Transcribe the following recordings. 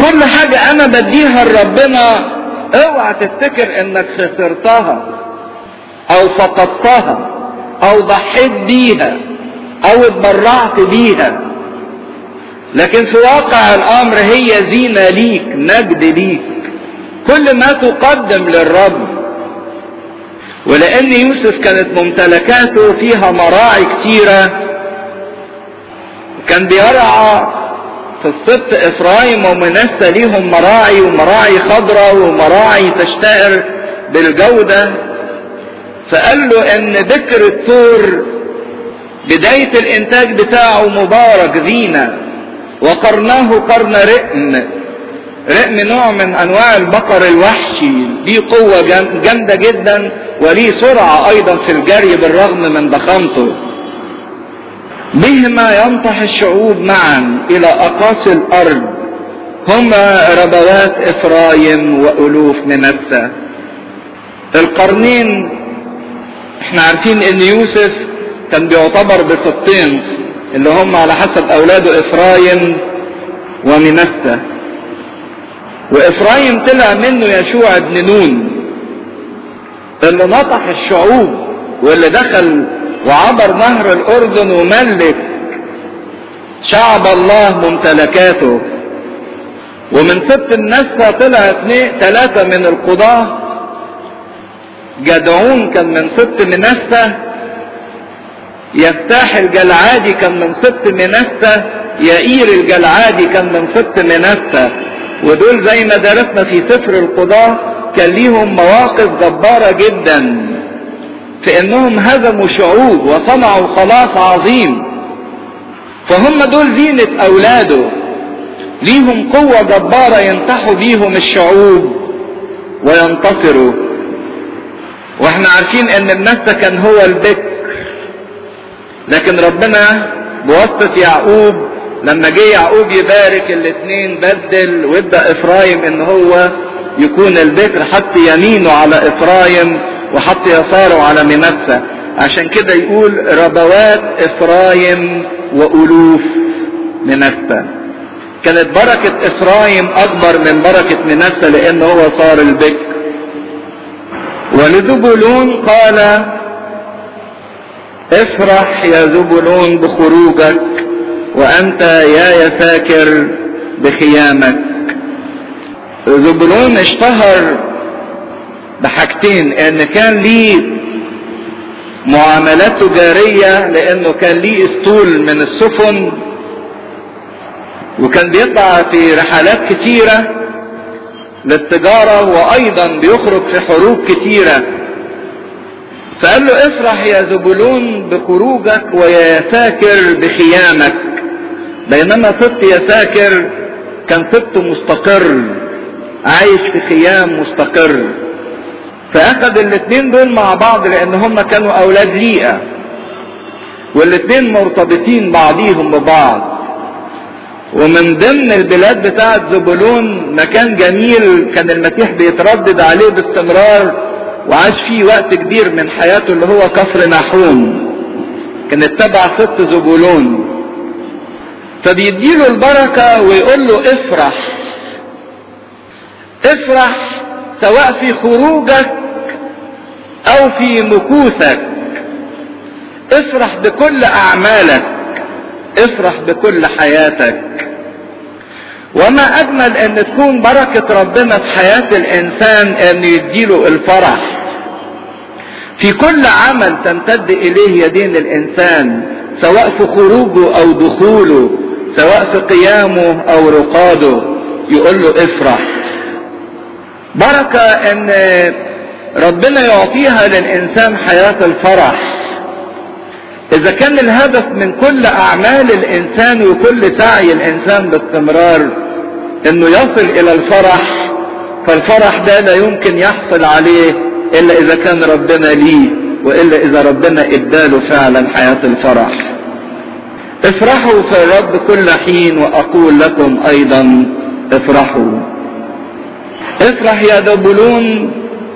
كل حاجة انا بديها لربنا اوعى تفتكر انك خسرتها او فقدتها او ضحيت بيها او اتبرعت بيها لكن في واقع الامر هي زينة ليك نجد ليك كل ما تقدم للرب ولان يوسف كانت ممتلكاته فيها مراعي كتيرة كان بيرعى في السبط افرايم ومنسى ليهم مراعي ومراعي خضراء ومراعي تشتهر بالجودة فقال له ان بكر الثور بداية الانتاج بتاعه مبارك زينة وقرناه قرن رئم رئم نوع من انواع البقر الوحشي ليه قوة جامدة جدا وليه سرعة ايضا في الجري بالرغم من ضخامته بهما ينطح الشعوب معا الى اقاصي الارض هما ربوات افرايم والوف منسى القرنين احنا عارفين ان يوسف كان بيعتبر بسطين اللي هم على حسب اولاده افرايم ومنسى وافرايم طلع منه يشوع بن نون اللي نطح الشعوب واللي دخل وعبر نهر الاردن وملك شعب الله ممتلكاته ومن ست النسة طلع اثنين ثلاثة من القضاة جدعون كان من ست منسة يفتاح الجلعادي كان من ست منسة يائير الجلعادي كان من ست منسة ودول زي ما درسنا في سفر القضاة كان ليهم مواقف جبارة جدا في انهم هزموا شعوب وصنعوا خلاص عظيم فهم دول زينة اولاده ليهم قوة جبارة ينتحوا بيهم الشعوب وينتصروا واحنا عارفين ان النسى كان هو البكر لكن ربنا بواسطة يعقوب لما جه يعقوب يبارك الاثنين بدل وادى افرايم ان هو يكون البكر حط يمينه على افرايم وحط يساره على منسى عشان كده يقول ربوات افرايم والوف منسى كانت بركة افرايم اكبر من بركة منسى لان هو صار البكر ولزبلون قال افرح يا زبلون بخروجك وانت يا يساكر بخيامك زبلون اشتهر بحاجتين ان كان ليه معاملات تجارية لانه كان ليه اسطول من السفن وكان بيطلع في رحلات كتيرة للتجارة وايضا بيخرج في حروب كتيرة فقال له افرح يا زبلون بخروجك ويا يساكر بخيامك بينما ست يساكر كان ست مستقر عايش في خيام مستقر فاخذ الاثنين دول مع بعض لان هم كانوا اولاد ليئة والاثنين مرتبطين بعضيهم ببعض ومن ضمن البلاد بتاعت زبولون مكان جميل كان المسيح بيتردد عليه باستمرار وعاش فيه وقت كبير من حياته اللي هو كفر نحوم كانت تبع ست زبولون فبيديله البركة ويقول له افرح افرح سواء في خروجك او في مكوثك افرح بكل اعمالك افرح بكل حياتك وما اجمل ان تكون بركة ربنا في حياة الانسان ان يديله الفرح في كل عمل تمتد اليه يدين الانسان سواء في خروجه او دخوله سواء في قيامه او رقاده يقول له افرح بركة ان ربنا يعطيها للانسان حياة الفرح اذا كان الهدف من كل اعمال الانسان وكل سعي الانسان باستمرار انه يصل الى الفرح فالفرح ده لا يمكن يحصل عليه الا اذا كان ربنا ليه والا اذا ربنا اداله فعلا حياة الفرح افرحوا في الرب كل حين واقول لكم ايضا افرحوا افرح يا دبلون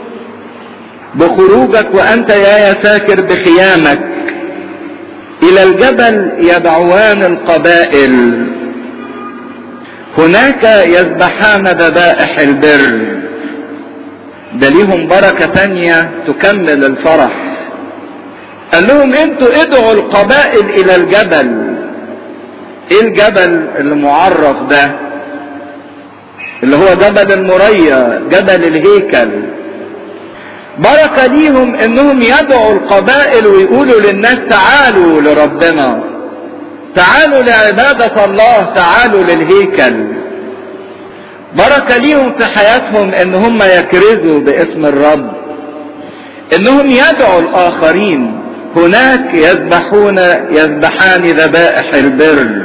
بخروجك وانت يا يساكر بخيامك الى الجبل يدعوان القبائل هناك يذبحان ذبائح البر ده ليهم بركة تانية تكمل الفرح قال لهم انتوا ادعوا القبائل الى الجبل ايه الجبل اللي معرف ده اللي هو جبل المريا جبل الهيكل بركة ليهم انهم يدعوا القبائل ويقولوا للناس تعالوا لربنا تعالوا لعبادة الله تعالوا للهيكل بركة ليهم في حياتهم ان هم يكرزوا باسم الرب انهم يدعوا الاخرين هناك يذبحون يذبحان ذبائح البر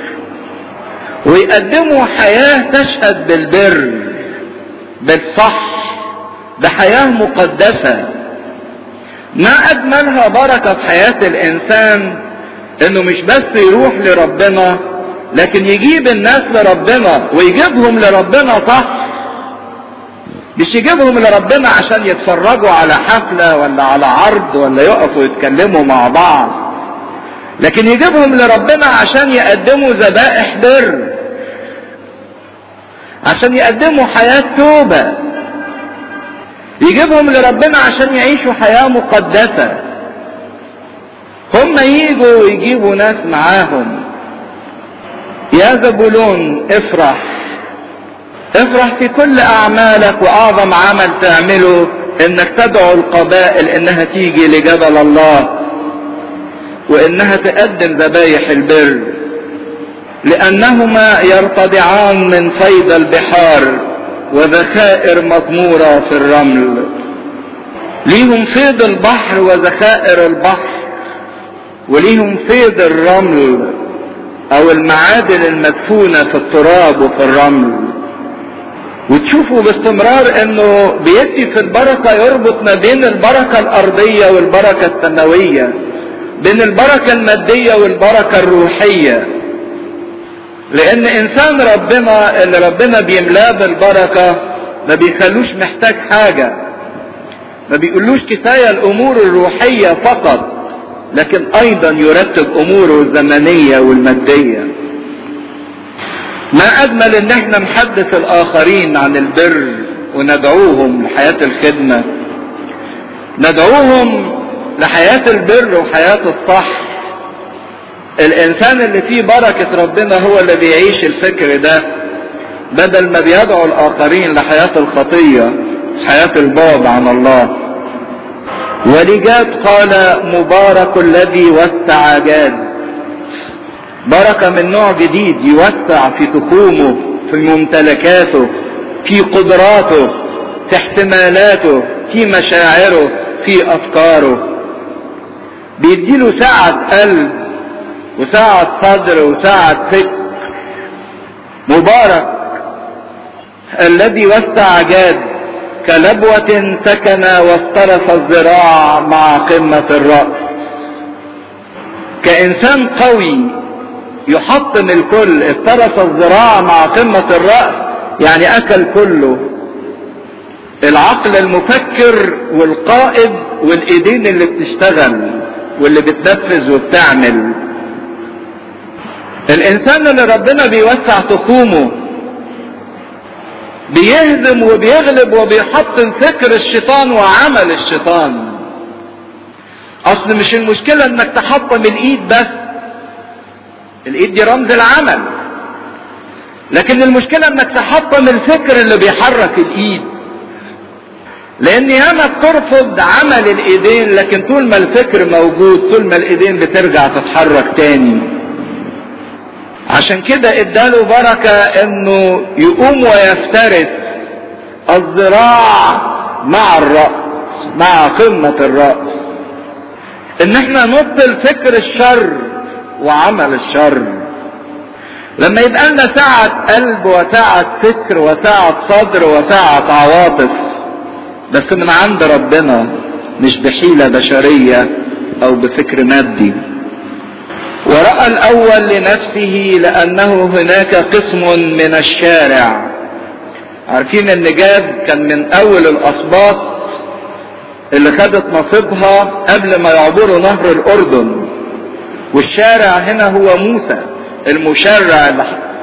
ويقدموا حياة تشهد بالبر بالصح بحياة مقدسة ما أجملها بركة في حياة الإنسان إنه مش بس يروح لربنا لكن يجيب الناس لربنا ويجيبهم لربنا صح مش يجيبهم لربنا عشان يتفرجوا على حفلة ولا على عرض ولا يقفوا يتكلموا مع بعض لكن يجيبهم لربنا عشان يقدموا ذبائح بر عشان يقدموا حياة توبة يجيبهم لربنا عشان يعيشوا حياة مقدسة هم ييجوا ويجيبوا ناس معاهم يا زبولون افرح افرح في كل اعمالك واعظم عمل تعمله انك تدعو القبائل انها تيجي لجبل الله وانها تقدم ذبايح البر لانهما يرتضعان من فيض البحار وذخائر مطمورة في الرمل ليهم فيض البحر وذخائر البحر وليهم فيض الرمل او المعادن المدفونة في التراب وفي الرمل وتشوفوا باستمرار انه بيدي في البركة يربط ما بين البركة الارضية والبركة السماوية بين البركة المادية والبركة الروحية لان انسان ربنا اللي ربنا بيملاه بالبركة ما بيخلوش محتاج حاجة ما بيقولوش كفاية الامور الروحية فقط لكن ايضا يرتب اموره الزمنية والمادية ما اجمل ان احنا نحدث الاخرين عن البر وندعوهم لحياة الخدمة ندعوهم لحياة البر وحياة الصح الانسان اللي فيه بركة ربنا هو اللي بيعيش الفكر ده بدل ما بيدعو الاخرين لحياة الخطية حياة البعد عن الله ولجاد قال مبارك الذي وسع جاد بركة من نوع جديد يوسع في تخومه في ممتلكاته في قدراته في احتمالاته في مشاعره في افكاره بيديله سعة قلب وسعة صدر وسعة فكر مبارك الذي وسع جاد كلبوة سكن وافترس الذراع مع قمة الرأس كإنسان قوي يحطم الكل افترس الذراع مع قمة الرأس يعني أكل كله العقل المفكر والقائد والإيدين اللي بتشتغل واللي بتنفذ وبتعمل الإنسان اللي ربنا بيوسع تخومه بيهزم وبيغلب وبيحطم فكر الشيطان وعمل الشيطان اصل مش المشكلة انك تحطم الايد بس الايد دي رمز العمل لكن المشكلة انك تحطم الفكر اللي بيحرك الايد لان ياما بترفض عمل الايدين لكن طول ما الفكر موجود طول ما الايدين بترجع تتحرك تاني عشان كده اداله بركة انه يقوم ويفترس الذراع مع الرأس مع قمة الرأس ان احنا نبطل فكر الشر وعمل الشر لما يبقى لنا سعة قلب وسعة فكر وسعة صدر وسعة عواطف بس من عند ربنا مش بحيلة بشرية او بفكر مادي ورأى الأول لنفسه لأنه هناك قسم من الشارع عارفين ان جاد كان من أول الأسباط اللي خدت نصيبها قبل ما يعبروا نهر الأردن والشارع هنا هو موسى المشرع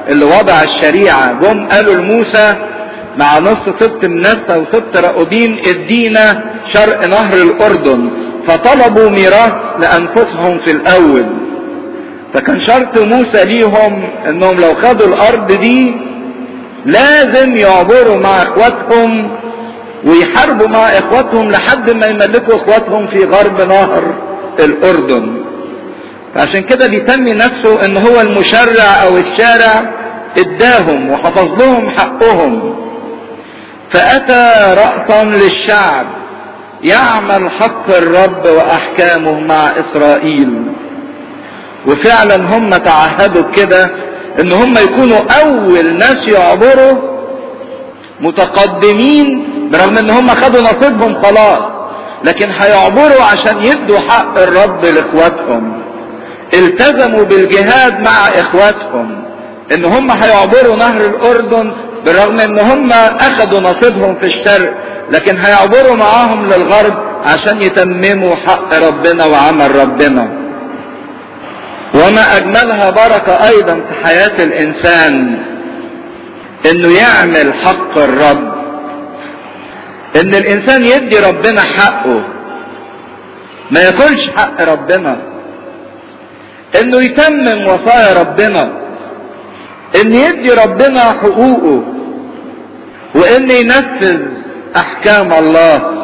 اللي وضع الشريعة جم قالوا لموسى مع نص سبت منسى وسبت رأوبين ادينا شرق نهر الأردن فطلبوا ميراث لأنفسهم في الأول فكان شرط موسى ليهم انهم لو خدوا الارض دي لازم يعبروا مع اخواتهم ويحاربوا مع اخواتهم لحد ما يملكوا اخواتهم في غرب نهر الاردن فعشان كده بيسمي نفسه ان هو المشرع او الشارع اداهم وحفظ لهم حقهم فاتى رأسا للشعب يعمل حق الرب واحكامه مع اسرائيل وفعلا هم تعهدوا بكده ان هم يكونوا اول ناس يعبروا متقدمين برغم ان هم خدوا نصيبهم خلاص لكن هيعبروا عشان يدوا حق الرب لاخواتهم التزموا بالجهاد مع اخواتهم ان هم هيعبروا نهر الاردن بالرغم ان هم اخدوا نصيبهم في الشرق لكن هيعبروا معاهم للغرب عشان يتمموا حق ربنا وعمل ربنا وما اجملها بركة ايضا في حياة الانسان انه يعمل حق الرب ان الانسان يدي ربنا حقه ما ياكلش حق ربنا انه يتمم وصايا ربنا ان يدي ربنا حقوقه وان ينفذ احكام الله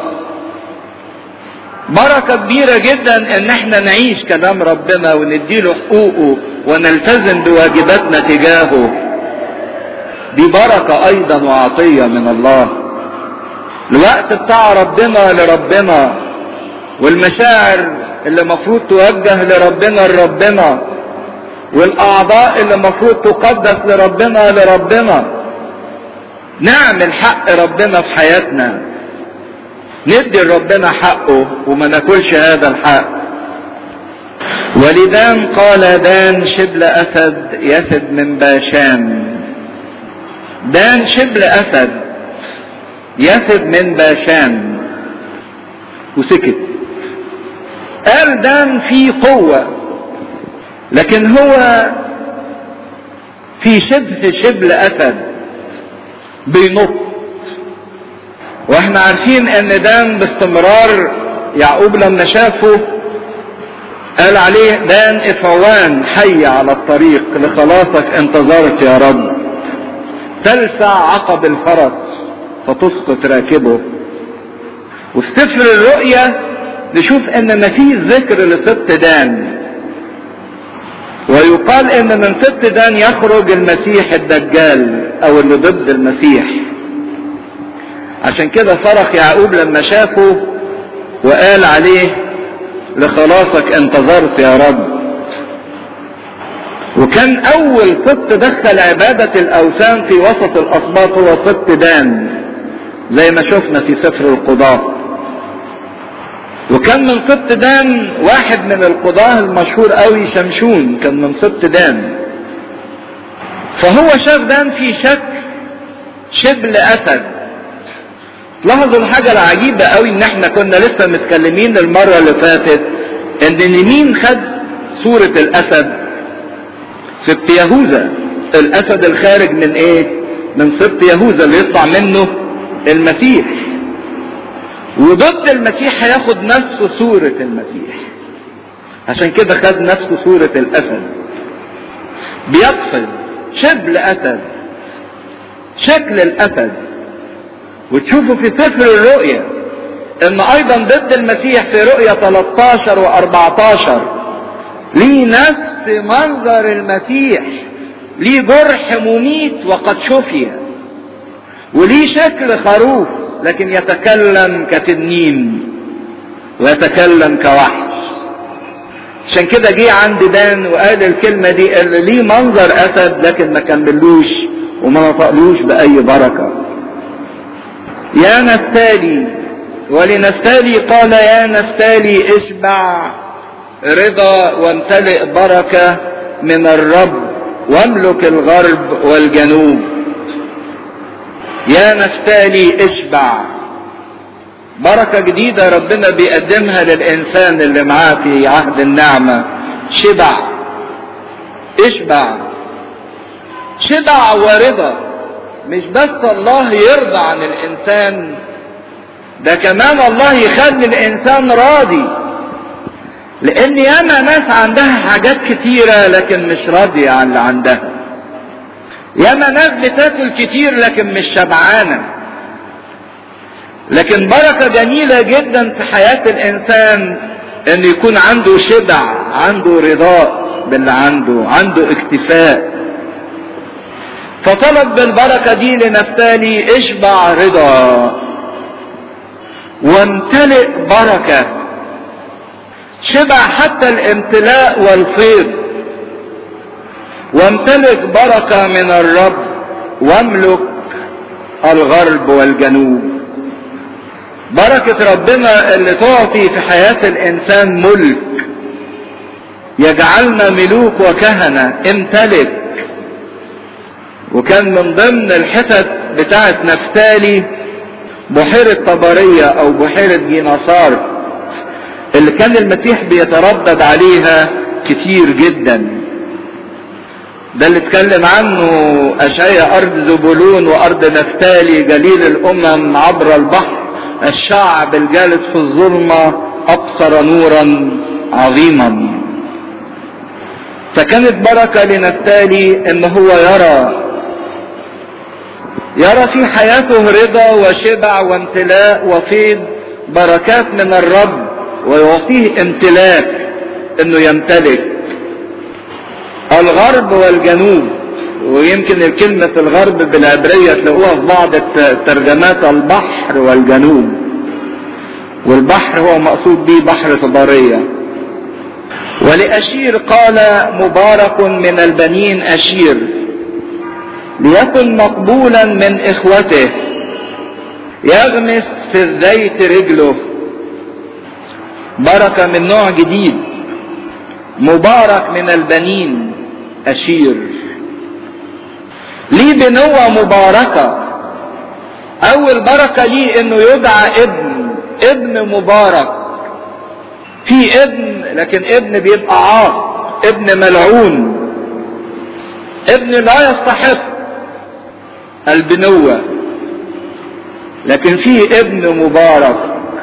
بركة كبيرة جدا ان احنا نعيش كلام ربنا ونديله حقوقه ونلتزم بواجباتنا تجاهه دي بركة ايضا وعطية من الله الوقت بتاع ربنا لربنا والمشاعر اللي مفروض توجه لربنا لربنا والاعضاء اللي مفروض تقدس لربنا لربنا نعمل حق ربنا في حياتنا ندي لربنا حقه وما ناكلش هذا الحق ولدان قال دان شبل اسد يسد من باشان دان شبل اسد يسد من باشان وسكت قال دان في قوة لكن هو في شبه شبل اسد بينط واحنا عارفين ان دان باستمرار يعقوب لما شافه قال عليه دان افعوان حي على الطريق لخلاصك انتظرت يا رب تلسع عقب الفرس فتسقط راكبه وفي سفر الرؤيا نشوف ان مفيش ذكر لست دان ويقال ان من ست دان يخرج المسيح الدجال او اللي ضد المسيح عشان كده صرخ يعقوب لما شافه وقال عليه لخلاصك انتظرت يا رب وكان اول ست دخل عبادة الاوثان في وسط الاسباط هو ست دان زي ما شفنا في سفر القضاة وكان من ست دان واحد من القضاة المشهور قوي شمشون كان من ست دان فهو شاف دان في شكل شبل اسد لاحظوا الحاجة العجيبة قوي ان احنا كنا لسه متكلمين المرة اللي فاتت ان مين خد صورة الاسد سبت يهوذا الاسد الخارج من ايه من سبت يهوذا اللي يطلع منه المسيح وضد المسيح هياخد نفس صورة المسيح عشان كده خد نفس صورة الاسد بيقفز شبل اسد شكل الاسد وتشوفوا في سفر الرؤيا ان ايضا ضد المسيح في رؤيا 13 و14 ليه نفس منظر المسيح ليه جرح مميت وقد شفي وليه شكل خروف لكن يتكلم كتنين ويتكلم كوحش عشان كده جه عند دان وقال الكلمة دي اللي ليه منظر اسد لكن ما كملوش وما نطقلوش باي بركه يا نفتالي ولنفتالي قال يا نفتالي اشبع رضا وامتلئ بركة من الرب واملك الغرب والجنوب يا نفتالي اشبع بركة جديدة ربنا بيقدمها للإنسان اللي معاه في عهد النعمة شبع اشبع شبع ورضا مش بس الله يرضى عن الانسان ده كمان الله يخلي الانسان راضي لان ياما ناس عندها حاجات كتيرة لكن مش راضية عن اللي عندها ياما ناس بتاكل كتير لكن مش شبعانة لكن بركة جميلة جدا في حياة الانسان ان يكون عنده شبع عنده رضاء باللي عنده عنده اكتفاء فطلب بالبركة دي لنفتالي اشبع رضا وامتلئ بركة شبع حتى الامتلاء والفيض وامتلك بركة من الرب واملك الغرب والجنوب بركة ربنا اللي تعطي في حياة الانسان ملك يجعلنا ملوك وكهنة امتلك وكان من ضمن الحتت بتاعت نفتالي بحيرة طبرية او بحيرة جيناصار اللي كان المسيح بيتردد عليها كتير جدا ده اللي اتكلم عنه اشعيا ارض زبولون وارض نفتالي جليل الامم عبر البحر الشعب الجالس في الظلمة ابصر نورا عظيما فكانت بركة لنفتالي ان هو يرى يرى في حياته رضا وشبع وامتلاء وفيض بركات من الرب ويعطيه امتلاك انه يمتلك الغرب والجنوب ويمكن الكلمة الغرب بالعبرية تلاقوها في بعض الترجمات البحر والجنوب والبحر هو مقصود به بحر طبرية ولأشير قال مبارك من البنين أشير ليكن مقبولا من إخوته يغمس في الزيت رجله بركة من نوع جديد مبارك من البنين أشير ليه بنوة مباركة أول بركة ليه إنه يدعى ابن ابن مبارك في ابن لكن ابن بيبقى عاق ابن ملعون ابن لا يستحق البنوة لكن في ابن مبارك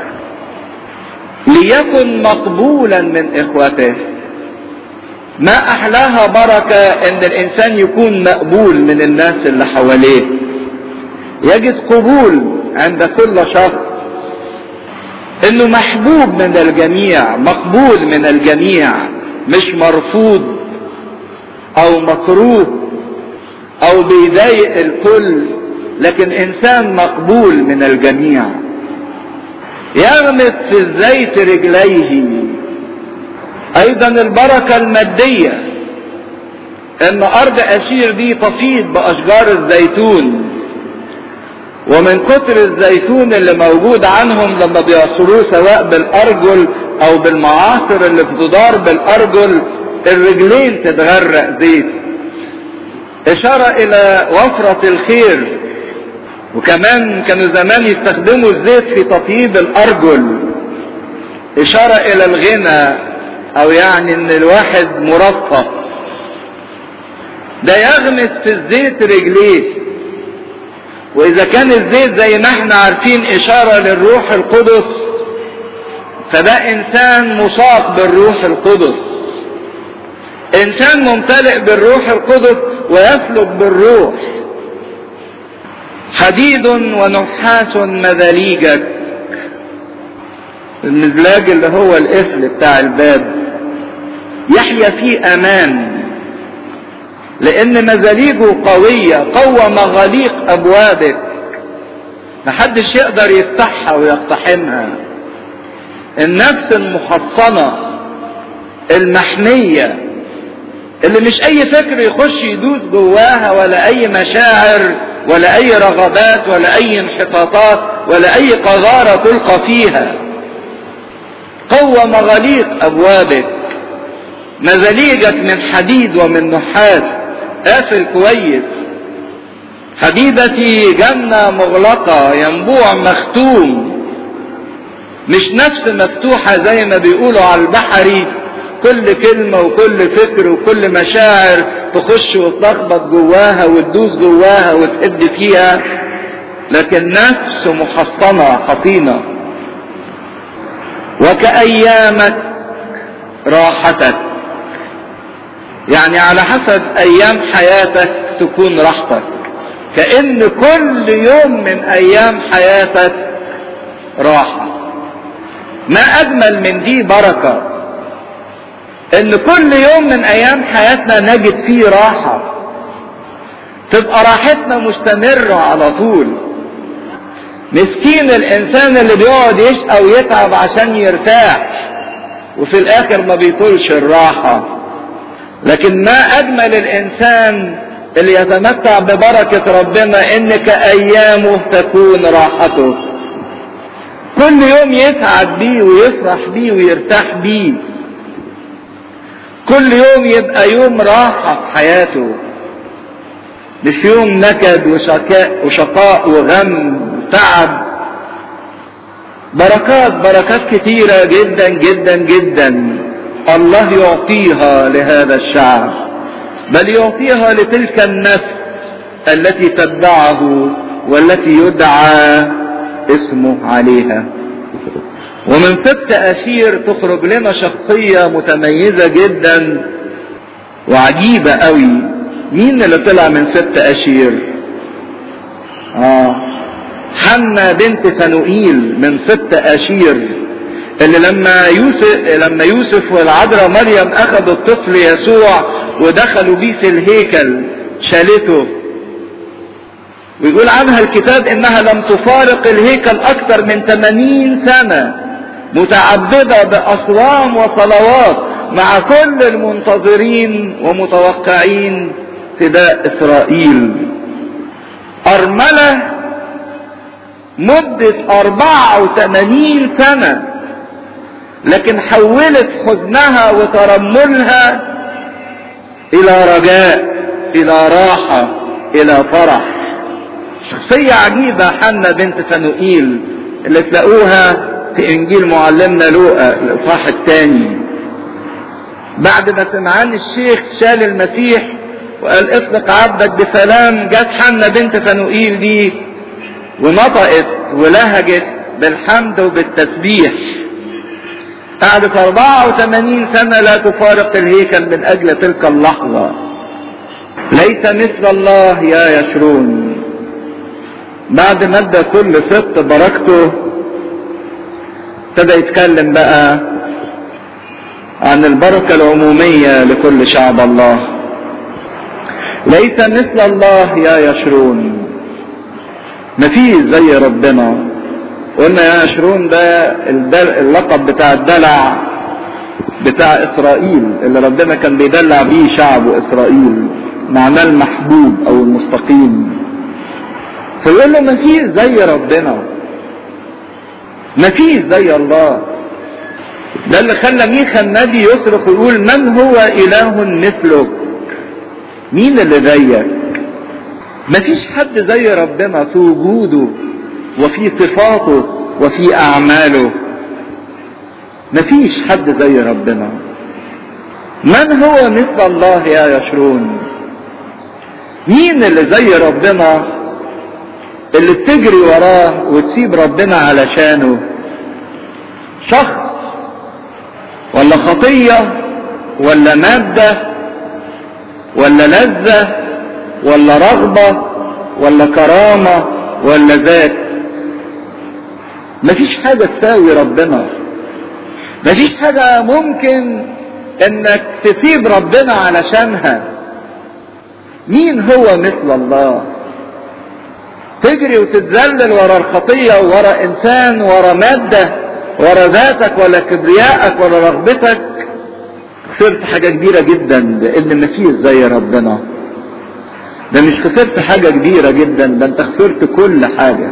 ليكن مقبولا من اخوته ما احلاها بركة ان الانسان يكون مقبول من الناس اللي حواليه يجد قبول عند كل شخص انه محبوب من الجميع مقبول من الجميع مش مرفوض او مكروه او بيضايق الكل لكن انسان مقبول من الجميع يغمس في الزيت رجليه ايضا البركة المادية ان ارض اشير دي تفيض باشجار الزيتون ومن كتر الزيتون اللي موجود عنهم لما بيعصروه سواء بالارجل او بالمعاصر اللي بتدار بالارجل الرجلين تتغرق زيت اشارة الى وفرة الخير وكمان كانوا زمان يستخدموا الزيت في تطييب الارجل اشارة الى الغنى او يعني ان الواحد مرفه ده يغمس في الزيت رجليه واذا كان الزيت زي ما احنا عارفين اشارة للروح القدس فده انسان مصاب بالروح القدس انسان ممتلئ بالروح القدس ويسلك بالروح حديد ونحاس مذاليجك المزلاج اللي هو القفل بتاع الباب يحيا فيه امان لان مزاليجه قوية قوة مغاليق ابوابك محدش يقدر يفتحها ويقتحمها النفس المحصنة المحمية اللي مش اي فكر يخش يدوس جواها ولا اي مشاعر ولا اي رغبات ولا اي انحطاطات ولا اي قذارة تلقى فيها قوة مغاليق ابوابك مزاليجك من حديد ومن نحاس قافل كويس حديدتي جنة مغلقة ينبوع مختوم مش نفس مفتوحة زي ما بيقولوا على البحري كل كلمة وكل فكر وكل مشاعر تخش وتلخبط جواها وتدوس جواها وتهد فيها لكن نفس محصنة حصينة وكأيامك راحتك يعني على حسب أيام حياتك تكون راحتك كأن كل يوم من أيام حياتك راحة ما أجمل من دي بركة إن كل يوم من أيام حياتنا نجد فيه راحة تبقى راحتنا مستمرة على طول مسكين الإنسان اللي بيقعد يشقى ويتعب عشان يرتاح وفي الآخر ما بيطولش الراحة لكن ما أجمل الإنسان اللي يتمتع ببركة ربنا إن كأيامه تكون راحته كل يوم يسعد بيه ويفرح بيه ويرتاح بيه كل يوم يبقى يوم راحة في حياته مش يوم نكد وشقاء, وشقاء وغم وتعب بركات بركات كتيرة جدا جدا جدا الله يعطيها لهذا الشعب بل يعطيها لتلك النفس التي تتبعه والتي يدعى اسمه عليها ومن ست أشير تخرج لنا شخصية متميزة جدا وعجيبة قوي مين اللي طلع من ست أشير آه حنا بنت فنوئيل من ست أشير اللي لما يوسف لما يوسف والعذراء مريم اخذوا الطفل يسوع ودخلوا بيه في الهيكل شالته ويقول عنها الكتاب انها لم تفارق الهيكل اكثر من 80 سنة متعبدة باصوام وصلوات مع كل المنتظرين ومتوقعين فداء اسرائيل ارملة مدة 84 سنة لكن حولت حزنها وترملها الى رجاء الى راحة الى فرح شخصية عجيبة حنا بنت فنوئيل اللي تلاقوها في انجيل معلمنا لوقا الاصحاح الثاني بعد ما سمعان الشيخ شال المسيح وقال اطلق عبدك بسلام جت حنا بنت فنوئيل دي ونطقت ولهجت بالحمد وبالتسبيح قعدت 84 سنة لا تفارق الهيكل من أجل تلك اللحظة ليس مثل الله يا يشرون بعد ما ادى كل ست بركته ابتدى يتكلم بقى عن البركة العمومية لكل شعب الله ليس مثل الله يا يشرون مفيش زي ربنا قلنا يا يشرون ده اللقب بتاع الدلع بتاع اسرائيل اللي ربنا كان بيدلع بيه شعبه اسرائيل معناه المحبوب او المستقيم فيقول له مفيش زي ربنا مفيش زي الله ده اللي خلى ميخا النبي يصرخ ويقول من هو اله مثلك مين اللي زيك مفيش حد زي ربنا في وجوده وفي صفاته وفي اعماله مفيش حد زي ربنا من هو مثل الله يا يشرون مين اللي زي ربنا اللي بتجري وراه وتسيب ربنا علشانه شخص ولا خطية ولا مادة ولا لذة ولا رغبة ولا كرامة ولا ذات مفيش حاجة تساوي ربنا مفيش حاجة ممكن انك تسيب ربنا علشانها مين هو مثل الله تجري وتتذلل ورا الخطية ورا انسان ورا مادة ورا ذاتك ولا كبريائك ولا رغبتك خسرت حاجة كبيرة جدا لان مفيش زي ربنا ده مش خسرت حاجة كبيرة جدا ده انت خسرت كل حاجة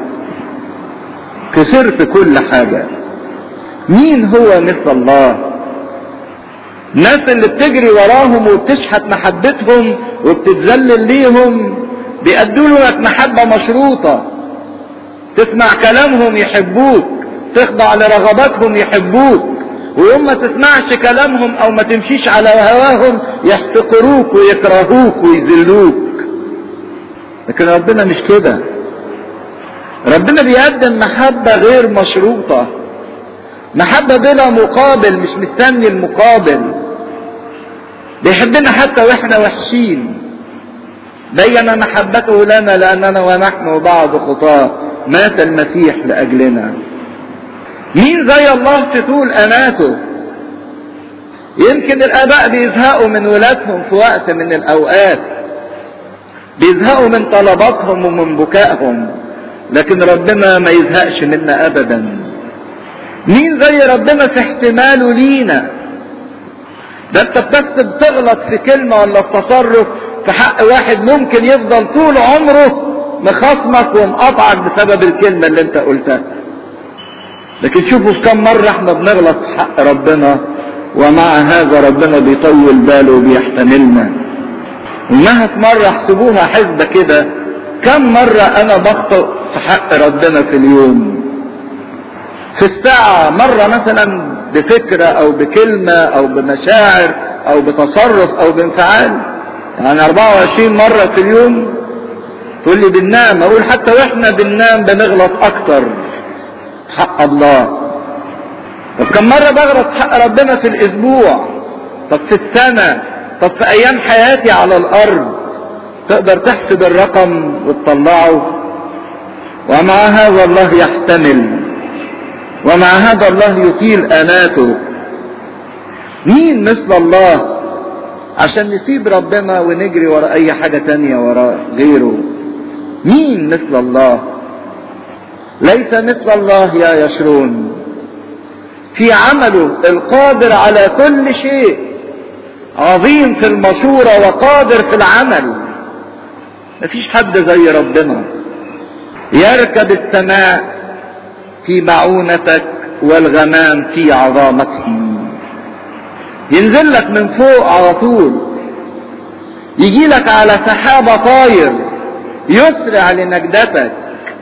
خسرت كل حاجة مين هو مثل الله الناس اللي بتجري وراهم وبتشحت محبتهم وبتتذلل ليهم بيأدوا لك محبة مشروطة تسمع كلامهم يحبوك تخضع لرغباتهم يحبوك ويوم ما تسمعش كلامهم او ما تمشيش على هواهم يحتقروك ويكرهوك ويذلوك لكن ربنا مش كده ربنا بيقدم محبة غير مشروطة محبة بلا مقابل مش مستني المقابل بيحبنا حتى واحنا وحشين بين محبته لنا لاننا ونحن بعض خطاه مات المسيح لاجلنا مين زي الله في طول اماته يمكن الاباء بيزهقوا من ولادهم في وقت من الاوقات بيزهقوا من طلباتهم ومن بكائهم لكن ربنا ما يزهقش منا ابدا مين زي ربنا في احتماله لينا ده انت بس بتغلط في كلمه ولا في تصرف في حق واحد ممكن يفضل طول عمره مخاصمك ومقاطعك بسبب الكلمه اللي انت قلتها لكن شوفوا كم مرة احنا بنغلط في حق ربنا ومع هذا ربنا بيطول باله وبيحتملنا ومها في مرة احسبوها حسبة كده كم مرة انا بخطئ في حق ربنا في اليوم في الساعة مرة مثلا بفكرة او بكلمة او بمشاعر او بتصرف او بانفعال يعني 24 مرة في اليوم تقول لي بننام اقول حتى واحنا بننام بنغلط اكتر حق الله طب كم مرة بغلط حق ربنا في الأسبوع طب في السنة طب في أيام حياتي على الأرض تقدر تحسب الرقم وتطلعه ومع هذا الله يحتمل ومع هذا الله يطيل آناته مين مثل الله عشان نسيب ربنا ونجري ورا أي حاجة تانية ورا غيره مين مثل الله ليس مثل الله يا يشرون في عمله القادر على كل شيء عظيم في المشورة وقادر في العمل مفيش حد زي ربنا يركب السماء في معونتك والغمام في عظامته ينزل لك من فوق على طول يجي لك على سحابة طاير يسرع لنجدتك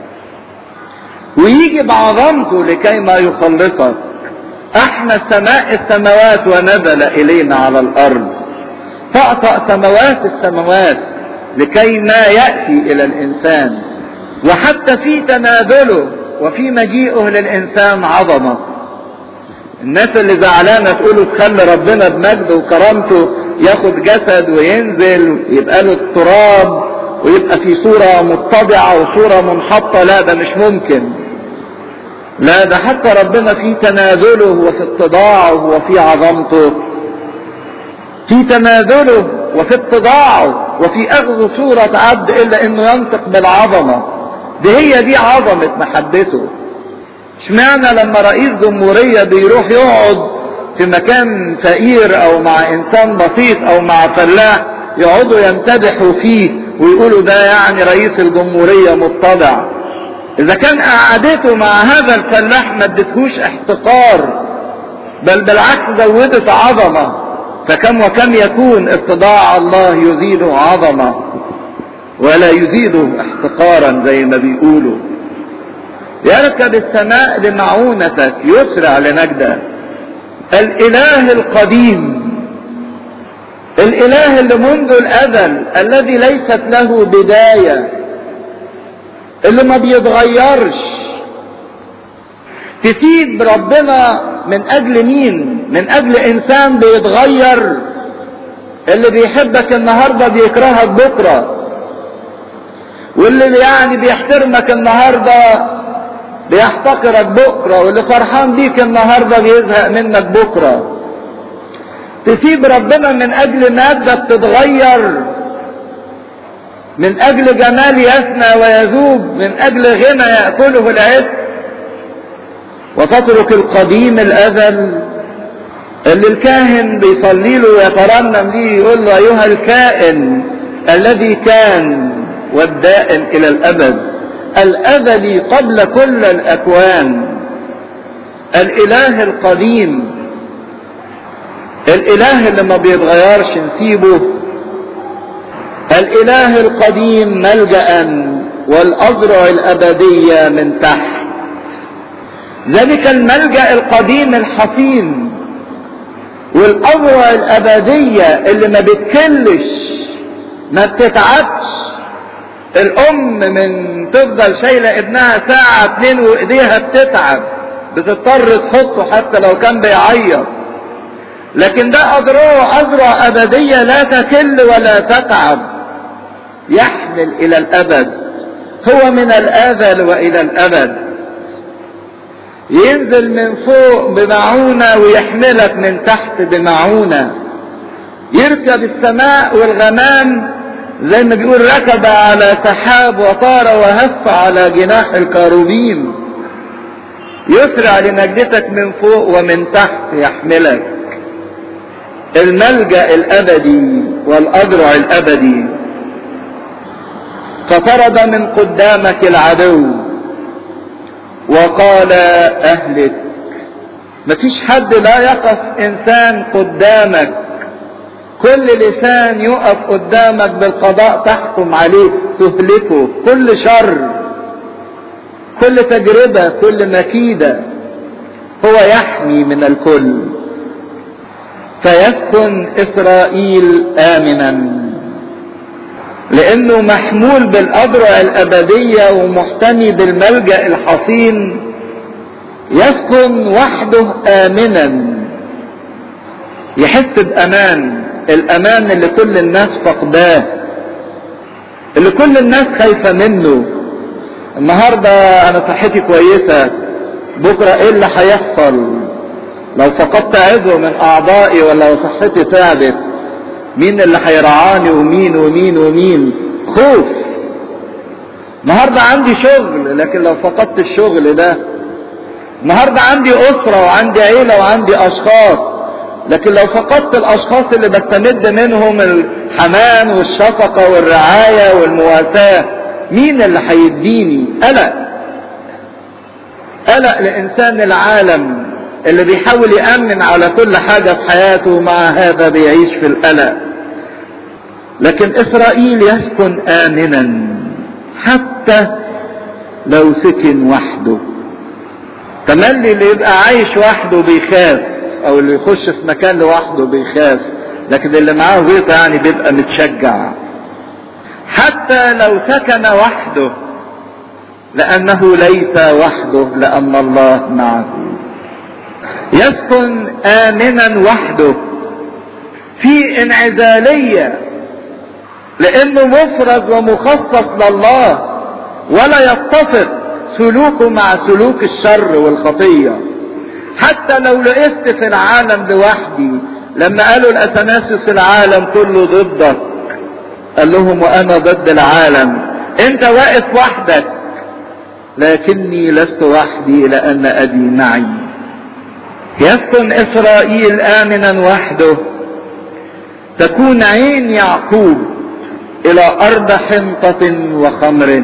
ويجي بعظمته لكي ما يخلصك احنا سماء السماوات ونزل الينا على الارض فاطأ سماوات السماوات لكي ما يأتي الى الانسان وحتى في تنازله وفي مجيئه للانسان عظمة الناس اللي زعلانة تقولوا تخلي ربنا بمجده وكرامته ياخد جسد وينزل ويبقى له التراب ويبقى في صورة متضعة وصورة منحطة لا ده مش ممكن لا ده حتى ربنا في تنازله وفي اتضاعه وفي عظمته في تنازله وفي اتضاعه وفي اخذ صورة عبد الا انه ينطق بالعظمة دي هي دي عظمة محبته اشمعنى لما رئيس جمهورية بيروح يقعد في مكان فقير او مع انسان بسيط او مع فلاح يقعدوا يمتدحوا فيه ويقولوا ده يعني رئيس الجمهورية متضع اذا كان قعدته مع هذا الفلاح ما ادتهوش احتقار بل بالعكس زودت عظمة فكم وكم يكون اتضاع الله يزيد عظمة ولا يزيده احتقارا زي ما بيقولوا يركب السماء لمعونتك يسرع لنجدة الاله القديم الاله اللي منذ الازل الذي ليست له بدايه اللي ما بيتغيرش تسيب ربنا من اجل مين من اجل انسان بيتغير اللي بيحبك النهارده بيكرهك بكره واللي يعني بيحترمك النهارده بيحتقرك بكره واللي فرحان بيك النهارده بيزهق منك بكره تسيب ربنا من اجل ماده بتتغير من اجل جمال يفنى ويذوب من اجل غنى ياكله العز وتترك القديم الازل اللي الكاهن بيصلي له ويترنم ليه يقول له ايها الكائن الذي كان والدائم الى الابد الازلي قبل كل الاكوان الاله القديم الاله اللي ما بيتغيرش نسيبه الاله القديم ملجا والاذرع الابديه من تحت ذلك الملجا القديم الحصين والاذرع الابدية اللي ما بتكلش ما بتتعبش الام من تفضل شايلة ابنها ساعة اتنين وايديها بتتعب بتضطر تحطه حتى لو كان بيعيط لكن ده اذرعه اذرع ابدية لا تكل ولا تتعب يحمل الى الابد هو من الازل والى الابد ينزل من فوق بمعونة ويحملك من تحت بمعونة يركب السماء والغمام زي ما بيقول ركب على سحاب وطار وهف على جناح الكاروبيم يسرع لنجدتك من فوق ومن تحت يحملك الملجأ الأبدي والأذرع الأبدي فطرد من قدامك العدو وقال أهلك مفيش حد لا يقف إنسان قدامك كل لسان يقف قدامك بالقضاء تحكم عليه تهلكه كل شر كل تجربة كل مكيدة هو يحمي من الكل فيسكن إسرائيل آمنا لأنه محمول بالأذرع الأبدية ومحتمي بالملجأ الحصين يسكن وحده آمنا يحس بأمان الأمان اللي كل الناس فقداه اللي كل الناس خايفة منه النهاردة أنا صحتي كويسة بكرة إيه اللي هيحصل لو فقدت عضو من أعضائي ولا لو صحتي تعبت مين اللي هيرعاني ومين ومين ومين خوف النهاردة عندي شغل لكن لو فقدت الشغل ده النهاردة عندي أسرة وعندي عيلة وعندي أشخاص لكن لو فقدت الأشخاص اللي بستمد منهم الحنان والشفقة والرعاية والمواساة مين اللي هيديني قلق قلق لإنسان العالم اللي بيحاول يأمن على كل حاجة في حياته مع هذا بيعيش في القلق لكن إسرائيل يسكن آمنا حتى لو سكن وحده تملي اللي يبقى عايش وحده بيخاف او اللي يخش في مكان لوحده بيخاف لكن اللي معاه غيطة يعني بيبقى متشجع حتى لو سكن وحده لأنه ليس وحده لأن الله معه يسكن آمنا وحده في انعزالية لأنه مفرد ومخصص لله ولا يتفق سلوكه مع سلوك الشر والخطية حتى لو لقيت في العالم لوحدي لما قالوا الأثناسيوس العالم كله ضدك قال لهم وأنا ضد العالم أنت واقف وحدك لكني لست وحدي لأن أبي معي يسكن إسرائيل آمنا وحده تكون عين يعقوب إلى أرض حنطة وخمر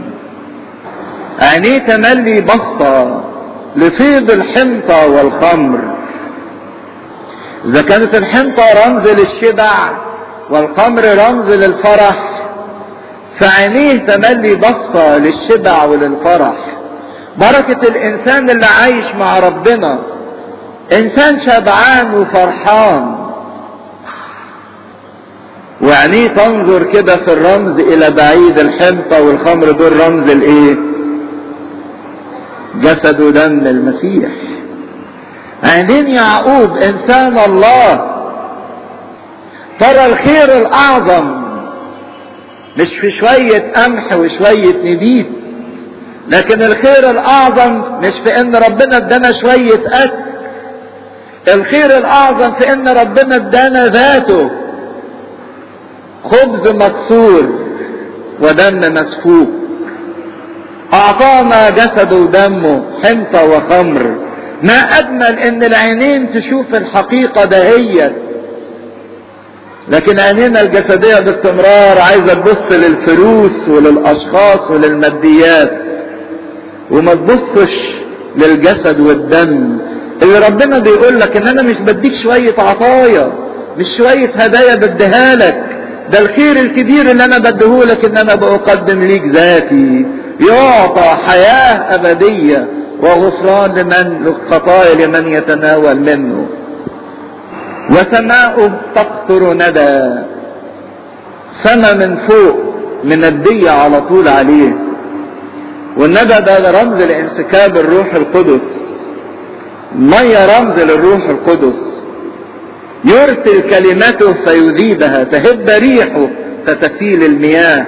عينيه تملي بصة لفيض الحنطة والخمر إذا كانت الحنطة رمز للشبع والخمر رمز للفرح فعينيه تملي بصة للشبع وللفرح بركة الإنسان اللي عايش مع ربنا إنسان شبعان وفرحان وعينيه تنظر كده في الرمز إلى بعيد الحنطة والخمر دول رمز الإيه؟ جسد ودم المسيح عينين يعقوب انسان الله ترى الخير الاعظم مش في شوية قمح وشوية نبيت لكن الخير الاعظم مش في ان ربنا ادانا شوية اكل الخير الاعظم في ان ربنا ادانا ذاته خبز مكسور ودم مسفوك اعطانا جسده ودمه حنطة وخمر ما اجمل ان العينين تشوف الحقيقة دهيت لكن عينينا الجسدية باستمرار عايزة تبص للفلوس وللاشخاص وللماديات وما تبصش للجسد والدم اللي ربنا بيقول لك ان انا مش بديك شوية عطايا مش شوية هدايا بديها لك ده الخير الكبير اللي انا بديهولك ان انا بقدم ليك ذاتي يعطى حياة أبدية وغفران لمن الخطايا لمن يتناول منه وسماؤه تقطر ندى سما من فوق من الدية على طول عليه والندى ده رمز لانسكاب الروح القدس مية رمز للروح القدس يرسل كلمته فيذيبها تهب ريحه فتسيل المياه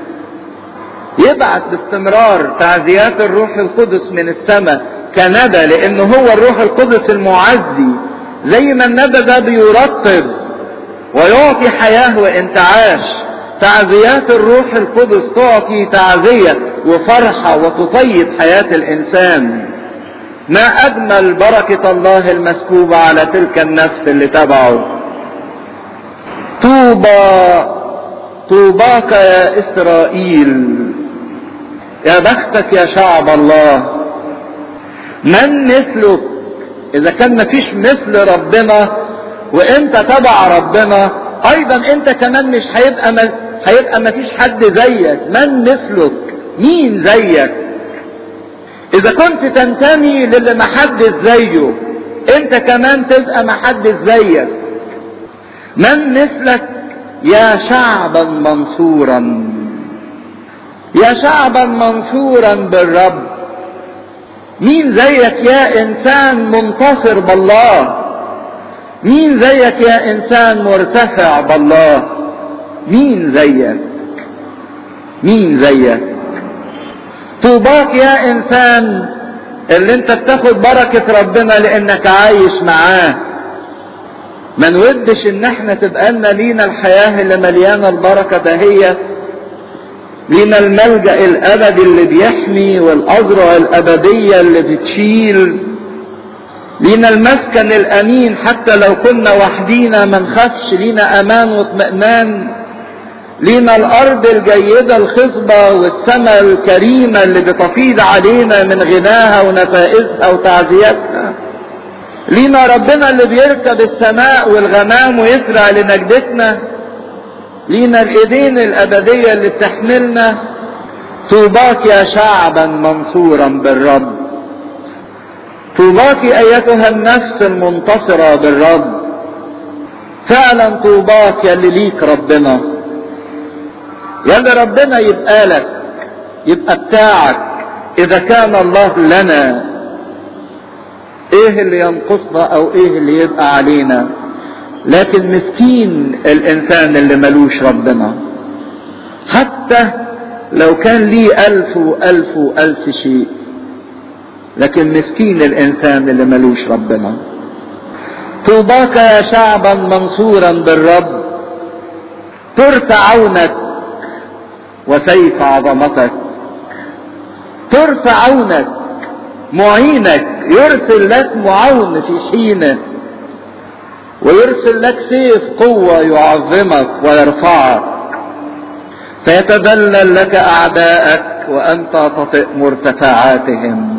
يبعث باستمرار تعزيات الروح القدس من السماء كندى لانه هو الروح القدس المعزي زي ما الندى ده بيرطب ويعطي حياة وانتعاش تعزيات الروح القدس تعطي تعزية وفرحة وتطيب حياة الإنسان ما أجمل بركة الله المسكوبة على تلك النفس اللي تبعه طوبى طوباك يا إسرائيل يا بختك يا شعب الله من مثلك إذا كان مفيش مثل ربنا وانت تبع ربنا ايضا انت كمان مش هيبقى ما هيبقى مفيش حد زيك من مثلك مين زيك اذا كنت تنتمي للي محدش زيه انت كمان تبقى محدش زيك من مثلك يا شعبا منصورا يا شعبا منصورا بالرب مين زيك يا انسان منتصر بالله مين زيك يا انسان مرتفع بالله مين زيك مين زيك طوباك يا انسان اللي انت بتاخد بركة ربنا لانك عايش معاه ما نودش ان احنا تبقى لنا لينا الحياة اللي مليانة البركة دهية لينا الملجأ الابدي اللي بيحمي والاذرع الابدية اللي بتشيل لينا المسكن الامين حتى لو كنا وحدينا ما نخافش لينا امان واطمئنان لينا الارض الجيدة الخصبة والسماء الكريمة اللي بتفيض علينا من غناها ونفائسها وتعزيتها لينا ربنا اللي بيركب السماء والغمام ويسرع لنجدتنا لينا الايدين الابدية اللي بتحملنا طوباك يا شعبا منصورا بالرب طوباك ايتها النفس المنتصرة بالرب فعلا طوباك يا اللي ليك ربنا يا اللي ربنا يبقى لك يبقى بتاعك اذا كان الله لنا ايه اللي ينقصنا او ايه اللي يبقى علينا لكن مسكين الانسان اللي ملوش ربنا حتى لو كان ليه الف والف والف شيء لكن مسكين الانسان اللي ملوش ربنا طوباك يا شعبا منصورا بالرب ترفع عونك وسيف عظمتك ترفع عونك معينك يرسل لك معون في حينه ويرسل لك سيف قوة يعظمك ويرفعك فيتذلل لك أعداءك وأنت تطئ مرتفعاتهم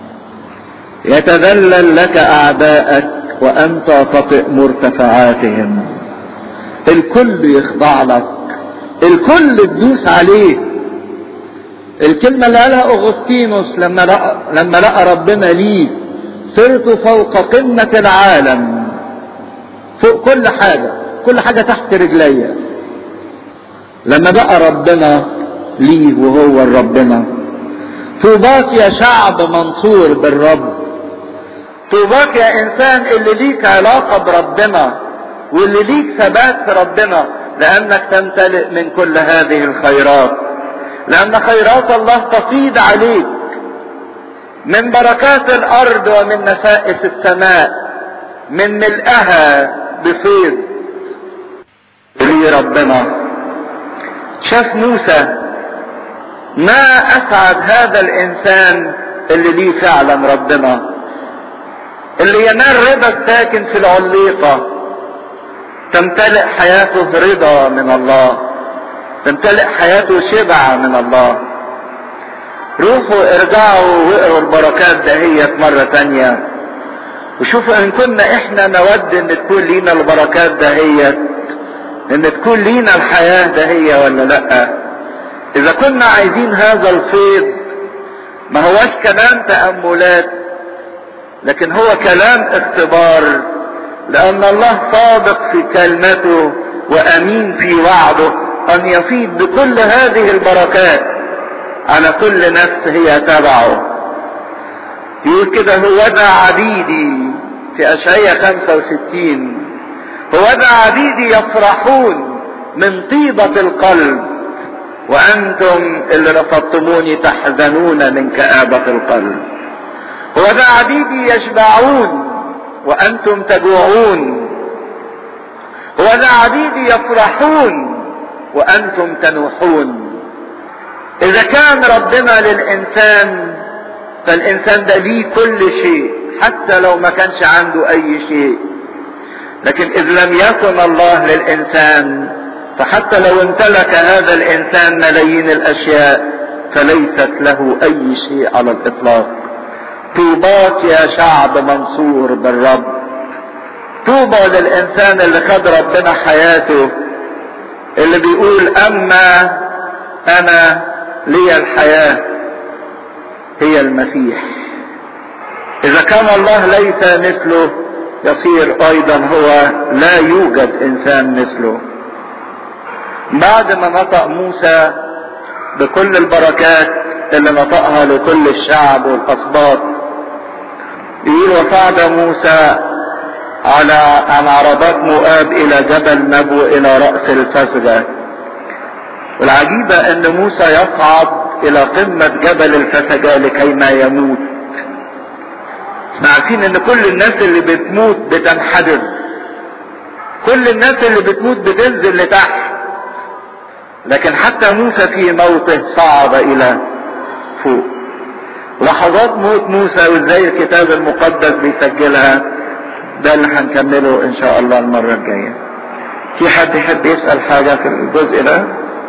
يتذلل لك أعداءك وأنت تطئ مرتفعاتهم الكل يخضع لك الكل تدوس عليه الكلمة اللي قالها أغسطينوس لما لقى, لما لقى ربنا ليه صرت فوق قمة العالم فوق كل حاجة كل حاجة تحت رجليا لما بقى ربنا ليه وهو ربنا طوباك يا شعب منصور بالرب طوباك يا انسان اللي ليك علاقة بربنا واللي ليك ثبات في ربنا لانك تمتلئ من كل هذه الخيرات لان خيرات الله تفيض عليك من بركات الارض ومن نفائس السماء من ملئها بفيض لي ربنا شاف موسى ما اسعد هذا الانسان اللي ليه فعلا ربنا اللي ينال رضا الساكن في العليقة تمتلئ حياته رضا من الله تمتلئ حياته شبع من الله روحوا ارجعوا واقروا البركات دهيت مرة تانية وشوفوا ان كنا احنا نود ان تكون لينا البركات دهيت ان تكون لينا الحياة دهية ولا لا اذا كنا عايزين هذا الفيض ما هوش كلام تأملات لكن هو كلام اختبار لان الله صادق في كلمته وامين في وعده ان يفيض بكل هذه البركات على كل نفس هي تبعه يقول كده هو ذا عبيدي في اشعياء 65 هو ذا عبيدي يفرحون من طيبة القلب وانتم اللي رفضتموني تحزنون من كآبة القلب هو ذا عبيدي يشبعون وانتم تجوعون هو ذا عبيدي يفرحون وانتم تنوحون اذا كان ربنا للانسان فالانسان ده ليه كل شيء حتى لو ما كانش عنده اي شيء لكن اذ لم يكن الله للانسان فحتى لو امتلك هذا الانسان ملايين الاشياء فليست له اي شيء على الاطلاق طوباك يا شعب منصور بالرب طوبى للانسان اللي خد ربنا حياته اللي بيقول اما انا لي الحياه هي المسيح اذا كان الله ليس مثله يصير ايضا هو لا يوجد انسان مثله بعد ما نطق موسى بكل البركات اللي نطقها لكل الشعب والاسباط يقول وصعد موسى على عن عربات مؤاب الى جبل نبو الى رأس الفسجة والعجيبة ان موسى يصعد الى قمة جبل الفسجة لكي ما يموت احنا عارفين ان كل الناس اللي بتموت بتنحدر كل الناس اللي بتموت بتنزل لتحت لكن حتى موسى في موته صعد الى فوق لحظات موت موسى وازاي الكتاب المقدس بيسجلها ده اللي هنكمله ان شاء الله المرة الجاية في حد يحب يسأل حاجة في الجزء ده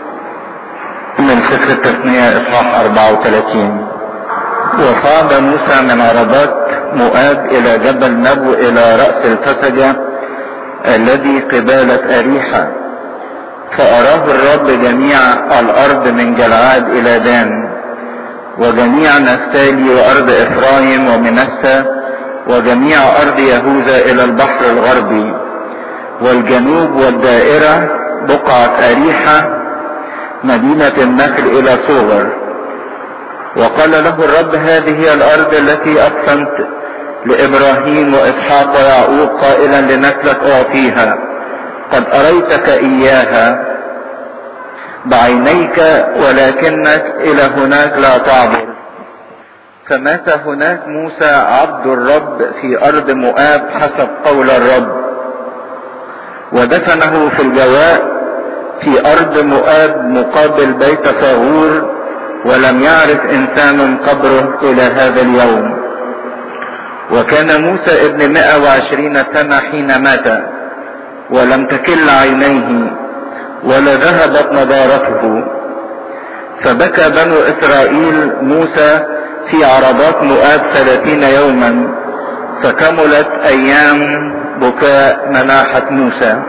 من سفر التثنية اصحاح 34 وصعد موسى من عربات مؤاب الى جبل نبو الى رأس الفسجة الذي قبالة اريحة فاراه الرب جميع الارض من جلعاد الى دان وجميع نفتالي وارض افرايم ومنسى وجميع ارض يهوذا الى البحر الغربي والجنوب والدائرة بقعة اريحة مدينة النخل الى صغر وقال له الرب هذه هي الارض التي اقسمت لابراهيم واسحاق ويعقوب قائلا لنسلك اعطيها قد اريتك اياها بعينيك ولكنك الى هناك لا تعبر فمات هناك موسى عبد الرب في ارض مؤاب حسب قول الرب ودفنه في الجواء في ارض مؤاب مقابل بيت فاغور ولم يعرف انسان قبره الى هذا اليوم وكان موسى ابن مئة وعشرين سنة حين مات ولم تكل عينيه ولا ذهبت نضارته فبكى بنو اسرائيل موسى في عربات مؤاب ثلاثين يوما فكملت ايام بكاء مناحة موسى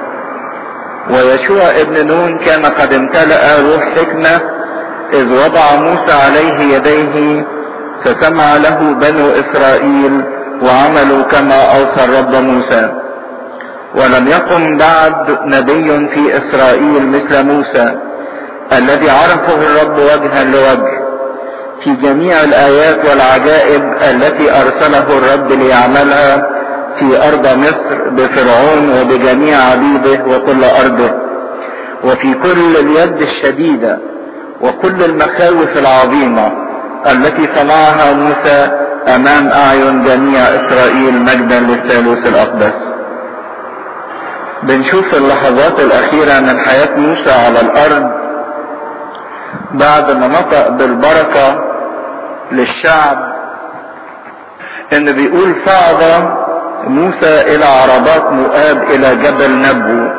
ويشوع ابن نون كان قد امتلأ روح حكمة اذ وضع موسى عليه يديه فسمع له بنو اسرائيل وعملوا كما اوصى الرب موسى ولم يقم بعد نبي في اسرائيل مثل موسى الذي عرفه الرب وجها لوجه في جميع الايات والعجائب التي ارسله الرب ليعملها في ارض مصر بفرعون وبجميع عبيده وكل ارضه وفي كل اليد الشديده وكل المخاوف العظيمه التي صنعها موسى امام اعين جميع اسرائيل مجدا للثالوث الاقدس بنشوف اللحظات الاخيره من حياه موسى على الارض بعد ما نطق بالبركه للشعب ان بيقول صعد موسى الى عربات مؤاب الى جبل نبو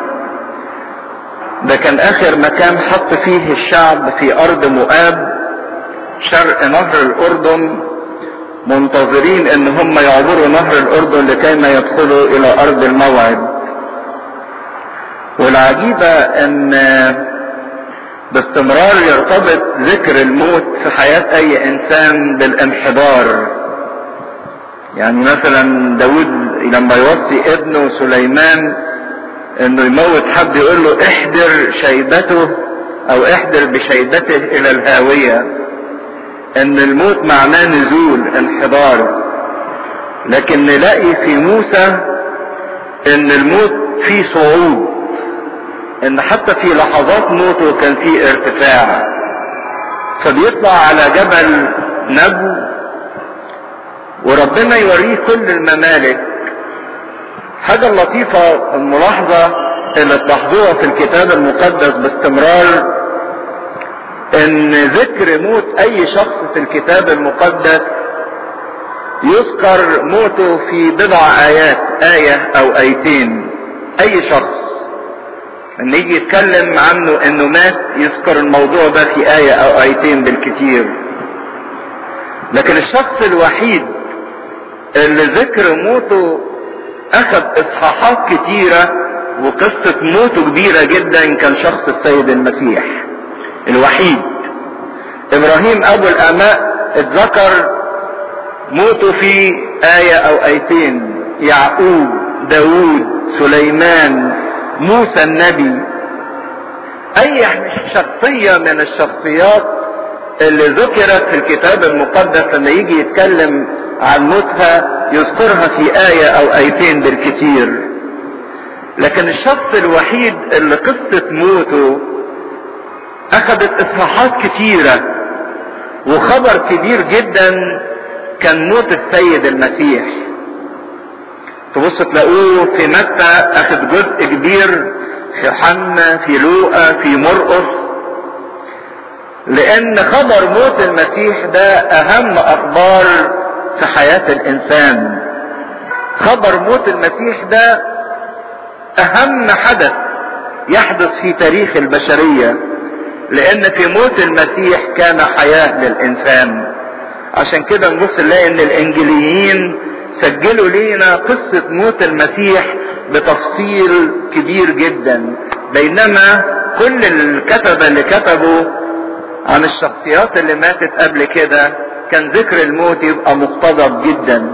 ده كان اخر مكان حط فيه الشعب في ارض مؤاب شرق نهر الاردن منتظرين ان هم يعبروا نهر الاردن لكي ما يدخلوا الى ارض الموعد والعجيبة ان باستمرار يرتبط ذكر الموت في حياة اي انسان بالانحدار يعني مثلا داود لما يوصي ابنه سليمان انه يموت حد يقول له احضر شيبته او احضر بشيبته الى الهاوية ان الموت معناه نزول انحدار لكن نلاقي في موسى ان الموت فيه صعود ان حتى في لحظات موته كان فيه ارتفاع فبيطلع على جبل نبو وربنا يوريه كل الممالك حاجة لطيفة الملاحظة اللي تلاحظوها في الكتاب المقدس باستمرار ان ذكر موت اي شخص في الكتاب المقدس يذكر موته في بضع ايات اية او ايتين اي شخص ان يجي يتكلم عنه انه مات يذكر الموضوع ده في اية او ايتين بالكثير لكن الشخص الوحيد اللي ذكر موته اخذ اصحاحات كتيرة وقصة موته كبيرة جدا كان شخص السيد المسيح الوحيد ابراهيم ابو الاباء اتذكر موته في آية او ايتين يعقوب داود سليمان موسى النبي اي شخصية من الشخصيات اللي ذكرت في الكتاب المقدس لما يجي يتكلم عن موتها يذكرها في آية أو آيتين بالكثير لكن الشخص الوحيد اللي قصة موته أخذت إصحاحات كثيرة وخبر كبير جدا كان موت السيد المسيح تبص تلاقوه في متى أخذ جزء كبير في حنا في لوقا في مرقس لأن خبر موت المسيح ده أهم أخبار في حياة الإنسان خبر موت المسيح ده أهم حدث يحدث في تاريخ البشرية لأن في موت المسيح كان حياة للإنسان عشان كده نبص نلاقي إن الإنجليين سجلوا لينا قصة موت المسيح بتفصيل كبير جدا بينما كل الكتبة اللي كتبوا عن الشخصيات اللي ماتت قبل كده كان ذكر الموت يبقى مقتضب جدا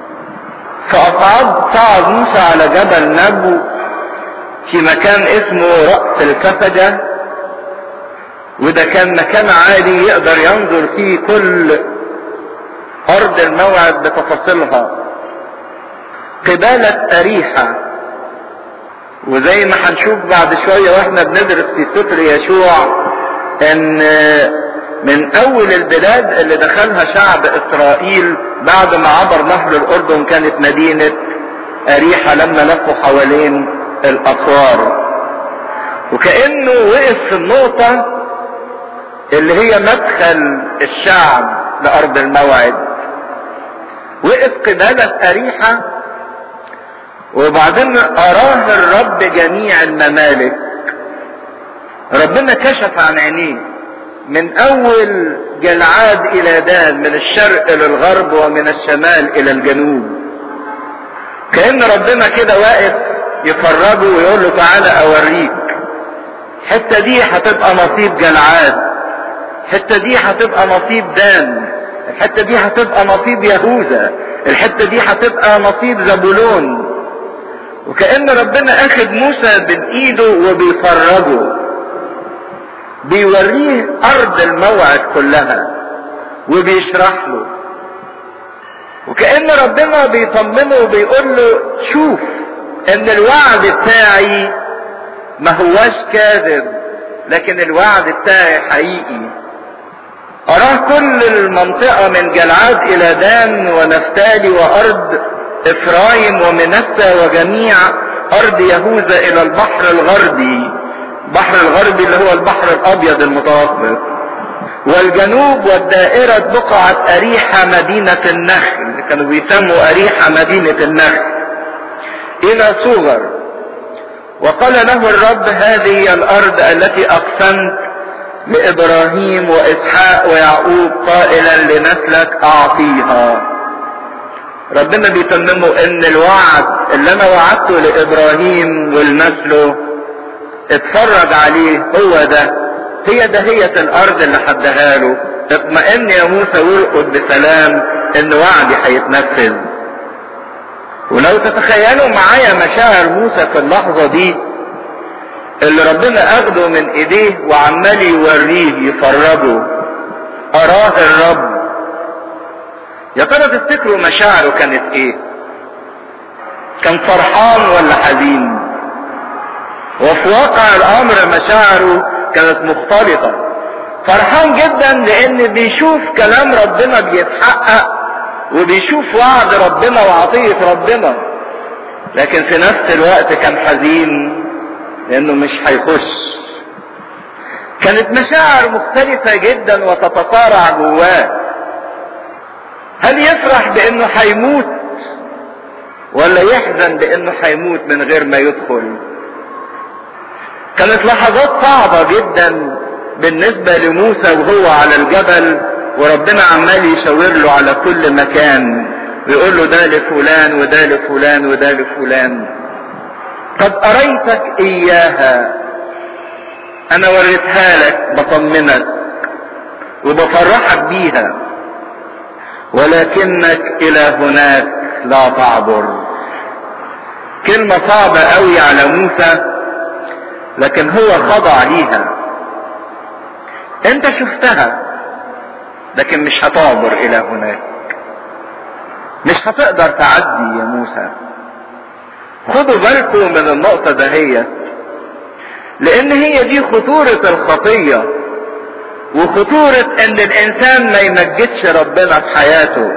فأصعد صعد موسى على جبل نبو في مكان اسمه رأس الكسجة وده كان مكان عالي يقدر ينظر فيه كل أرض الموعد بتفاصيلها قبالة أريحة وزي ما هنشوف بعد شوية واحنا بندرس في سفر يشوع ان من اول البلاد اللي دخلها شعب اسرائيل بعد ما عبر نهر الاردن كانت مدينة اريحة لما لفوا حوالين الاسوار وكأنه وقف في النقطة اللي هي مدخل الشعب لارض الموعد وقف قبالة اريحة وبعدين اراه الرب جميع الممالك ربنا كشف عن عينيه من اول جلعاد الى دان من الشرق للغرب ومن الشمال الى الجنوب كأن ربنا كده واقف يفرجه ويقول له تعالى اوريك الحتة دي هتبقى نصيب جلعاد الحتة دي هتبقى نصيب دان الحتة دي هتبقى نصيب يهوذا الحتة دي هتبقى نصيب زبولون وكأن ربنا اخد موسى بين ايده وبيفرجه بيوريه ارض الموعد كلها وبيشرح له وكأن ربنا بيطمنه وبيقول له شوف ان الوعد بتاعي ما هواش كاذب لكن الوعد بتاعي حقيقي اراه كل المنطقة من جلعاد الى دان ونفتالي وارض افرايم ومنسى وجميع ارض يهوذا الى البحر الغربي البحر الغربي اللي هو البحر الابيض المتوسط والجنوب والدائرة بقعة أريحة مدينة النخل كانوا بيسموا أريحة مدينة النخل إلى صغر وقال له الرب هذه هي الأرض التي أقسمت لإبراهيم وإسحاق ويعقوب قائلا لنسلك أعطيها ربنا بيتممه ان الوعد اللي انا وعدته لابراهيم ولنسله اتفرج عليه هو ده هي دهية الارض اللي حدها له اطمئن يا موسى وارقد بسلام ان وعدي هيتنفذ ولو تتخيلوا معايا مشاعر موسى في اللحظة دي اللي ربنا اخده من ايديه وعمال يوريه يفرجه اراه الرب يا ترى تفتكروا مشاعره كانت ايه كان فرحان ولا حزين وفي واقع الامر مشاعره كانت مختلطة فرحان جدا لان بيشوف كلام ربنا بيتحقق وبيشوف وعد ربنا وعطية ربنا لكن في نفس الوقت كان حزين لانه مش هيخش كانت مشاعر مختلفة جدا وتتصارع جواه هل يفرح بانه هيموت ولا يحزن بانه هيموت من غير ما يدخل كانت لحظات صعبة جدا بالنسبة لموسى وهو على الجبل وربنا عمال يشاور له على كل مكان ويقول له ده لفلان وده لفلان وده لفلان قد أريتك إياها أنا وريتها لك بطمنك وبفرحك بيها ولكنك إلى هناك لا تعبر كلمة صعبة قوي على موسى لكن هو خضع ليها انت شفتها لكن مش هتعبر الى هناك مش هتقدر تعدي يا موسى خدوا بالكم من النقطة دهيت لان هي دي خطورة الخطية وخطورة ان الانسان ما يمجدش ربنا في حياته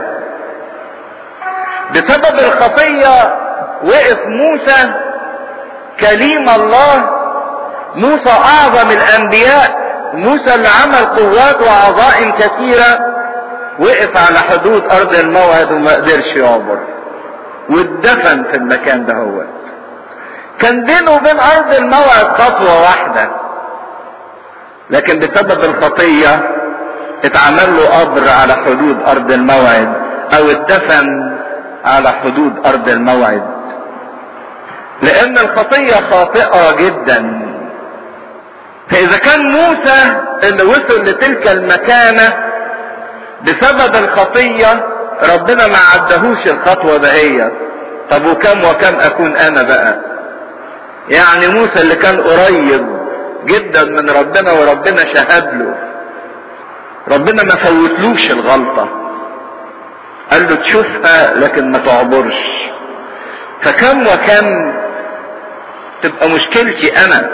بسبب الخطية وقف موسى كليم الله موسى اعظم الانبياء موسى اللي عمل قوات وعظائم كثيرة وقف على حدود ارض الموعد وما قدرش يعبر واتدفن في المكان ده هو كان بينه وبين ارض الموعد خطوة واحدة لكن بسبب الخطية اتعمل له قبر على حدود ارض الموعد او اتدفن على حدود ارض الموعد لان الخطية خاطئة جدا فاذا كان موسى اللي وصل لتلك المكانة بسبب الخطية ربنا ما عدهوش الخطوة دهيت طب وكم وكم اكون انا بقى يعني موسى اللي كان قريب جدا من ربنا وربنا شهد له ربنا ما فوتلوش الغلطة قال له تشوفها لكن ما تعبرش فكم وكم تبقى مشكلتي انا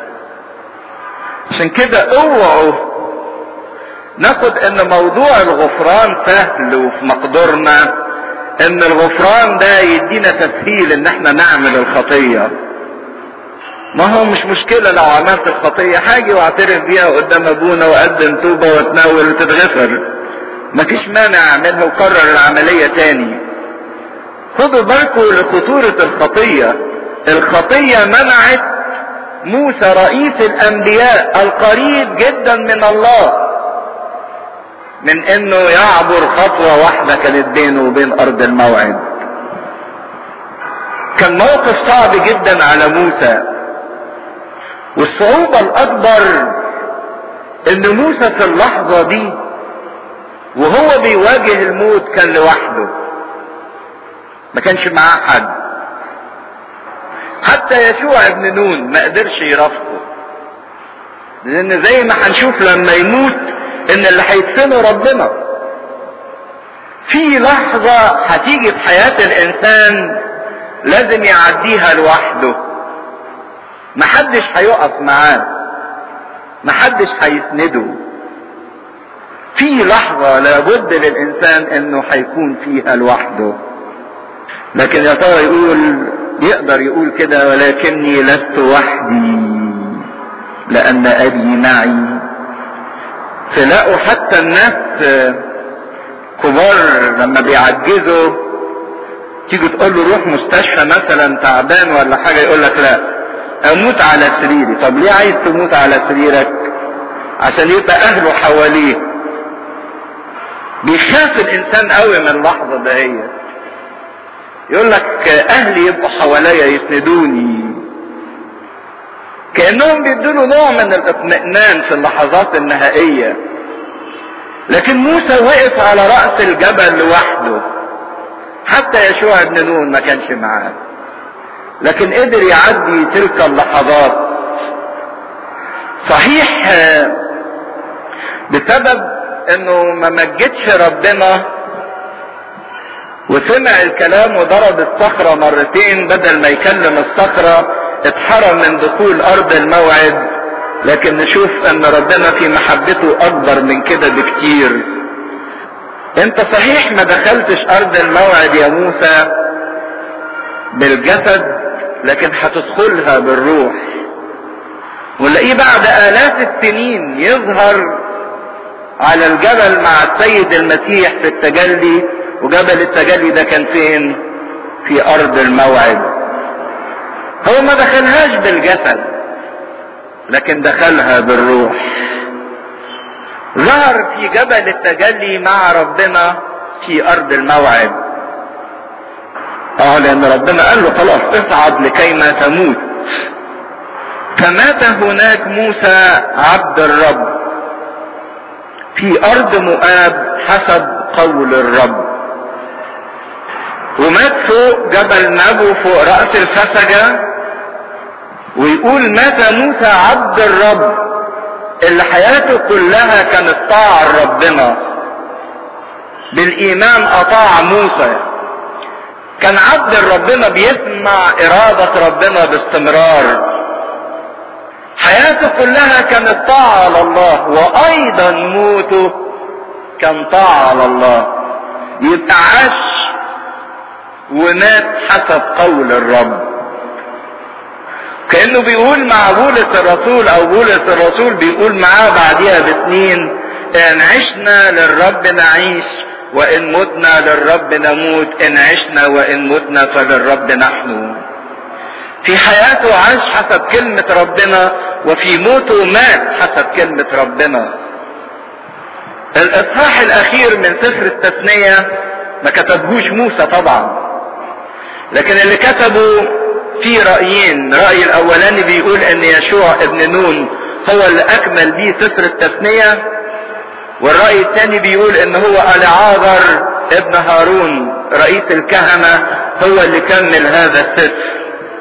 عشان كده اوعوا ناخد ان موضوع الغفران سهل وفي مقدورنا ان الغفران ده يدينا تسهيل ان احنا نعمل الخطية ما هو مش مشكلة لو عملت الخطية حاجة واعترف بيها قدام ابونا واقدم توبة واتناول وتتغفر مفيش مانع اعملها وكرر العملية تاني خدوا بالكم لخطورة الخطية الخطية منعت موسى رئيس الانبياء القريب جدا من الله من انه يعبر خطوة واحدة كانت بينه وبين ارض الموعد كان موقف صعب جدا على موسى والصعوبة الاكبر ان موسى في اللحظة دي وهو بيواجه الموت كان لوحده ما كانش معاه حد حتى يشوع ابن نون ما قدرش يرافقه لان زي ما هنشوف لما يموت ان اللي هيدفنه ربنا في لحظة هتيجي في حياة الانسان لازم يعديها لوحده محدش هيقف معاه محدش هيسنده في لحظة لابد للانسان انه هيكون فيها لوحده لكن يا ترى يقول يقدر يقول كده ولكني لست وحدي لان ابي معي تلاقوا حتى الناس كبار لما بيعجزوا تيجي تقول له روح مستشفى مثلا تعبان ولا حاجه يقول لك لا اموت على سريري طب ليه عايز تموت على سريرك عشان يبقى اهله حواليه بيخاف الانسان قوي من اللحظه دهيت يقول لك اهلي يبقوا حواليا يسندوني كانهم بيدوا نوع من الاطمئنان في اللحظات النهائيه لكن موسى وقف على راس الجبل لوحده حتى يشوع ابن نون ما كانش معاه لكن قدر يعدي تلك اللحظات صحيح بسبب انه ما مجدش ربنا وسمع الكلام وضرب الصخرة مرتين بدل ما يكلم الصخرة اتحرم من دخول ارض الموعد لكن نشوف ان ربنا في محبته اكبر من كده بكتير انت صحيح ما دخلتش ارض الموعد يا موسى بالجسد لكن هتدخلها بالروح ونلاقيه بعد الاف السنين يظهر على الجبل مع السيد المسيح في التجلي وجبل التجلي ده كان فين في ارض الموعد هو ما دخلهاش بالجسد لكن دخلها بالروح ظهر في جبل التجلي مع ربنا في ارض الموعد اه لان ربنا قال له خلاص اصعد لكي ما تموت فمات هناك موسى عبد الرب في ارض مؤاب حسب قول الرب ومات فوق جبل نبو فوق رأس الفسجة ويقول مات موسى عبد الرب اللي حياته كلها كانت طاعة لربنا بالإيمان أطاع موسى كان عبد ربنا بيسمع إرادة ربنا باستمرار حياته كلها كانت طاعة لله وأيضا موته كان طاعة لله يبقى عاش ومات حسب قول الرب كأنه بيقول مع بولس الرسول أو بولس الرسول بيقول معاه بعديها بسنين إن عشنا للرب نعيش وإن متنا للرب نموت إن عشنا وإن متنا فللرب نحن في حياته عاش حسب كلمة ربنا وفي موته مات حسب كلمة ربنا الإصحاح الأخير من سفر التثنية ما كتبهوش موسى طبعا لكن اللي كتبوا في رأيين رأي الأولاني بيقول إن يشوع ابن نون هو اللي أكمل بيه سفر التثنية والرأي الثاني بيقول إن هو العاذر ابن هارون رئيس الكهنة هو اللي كمل هذا السفر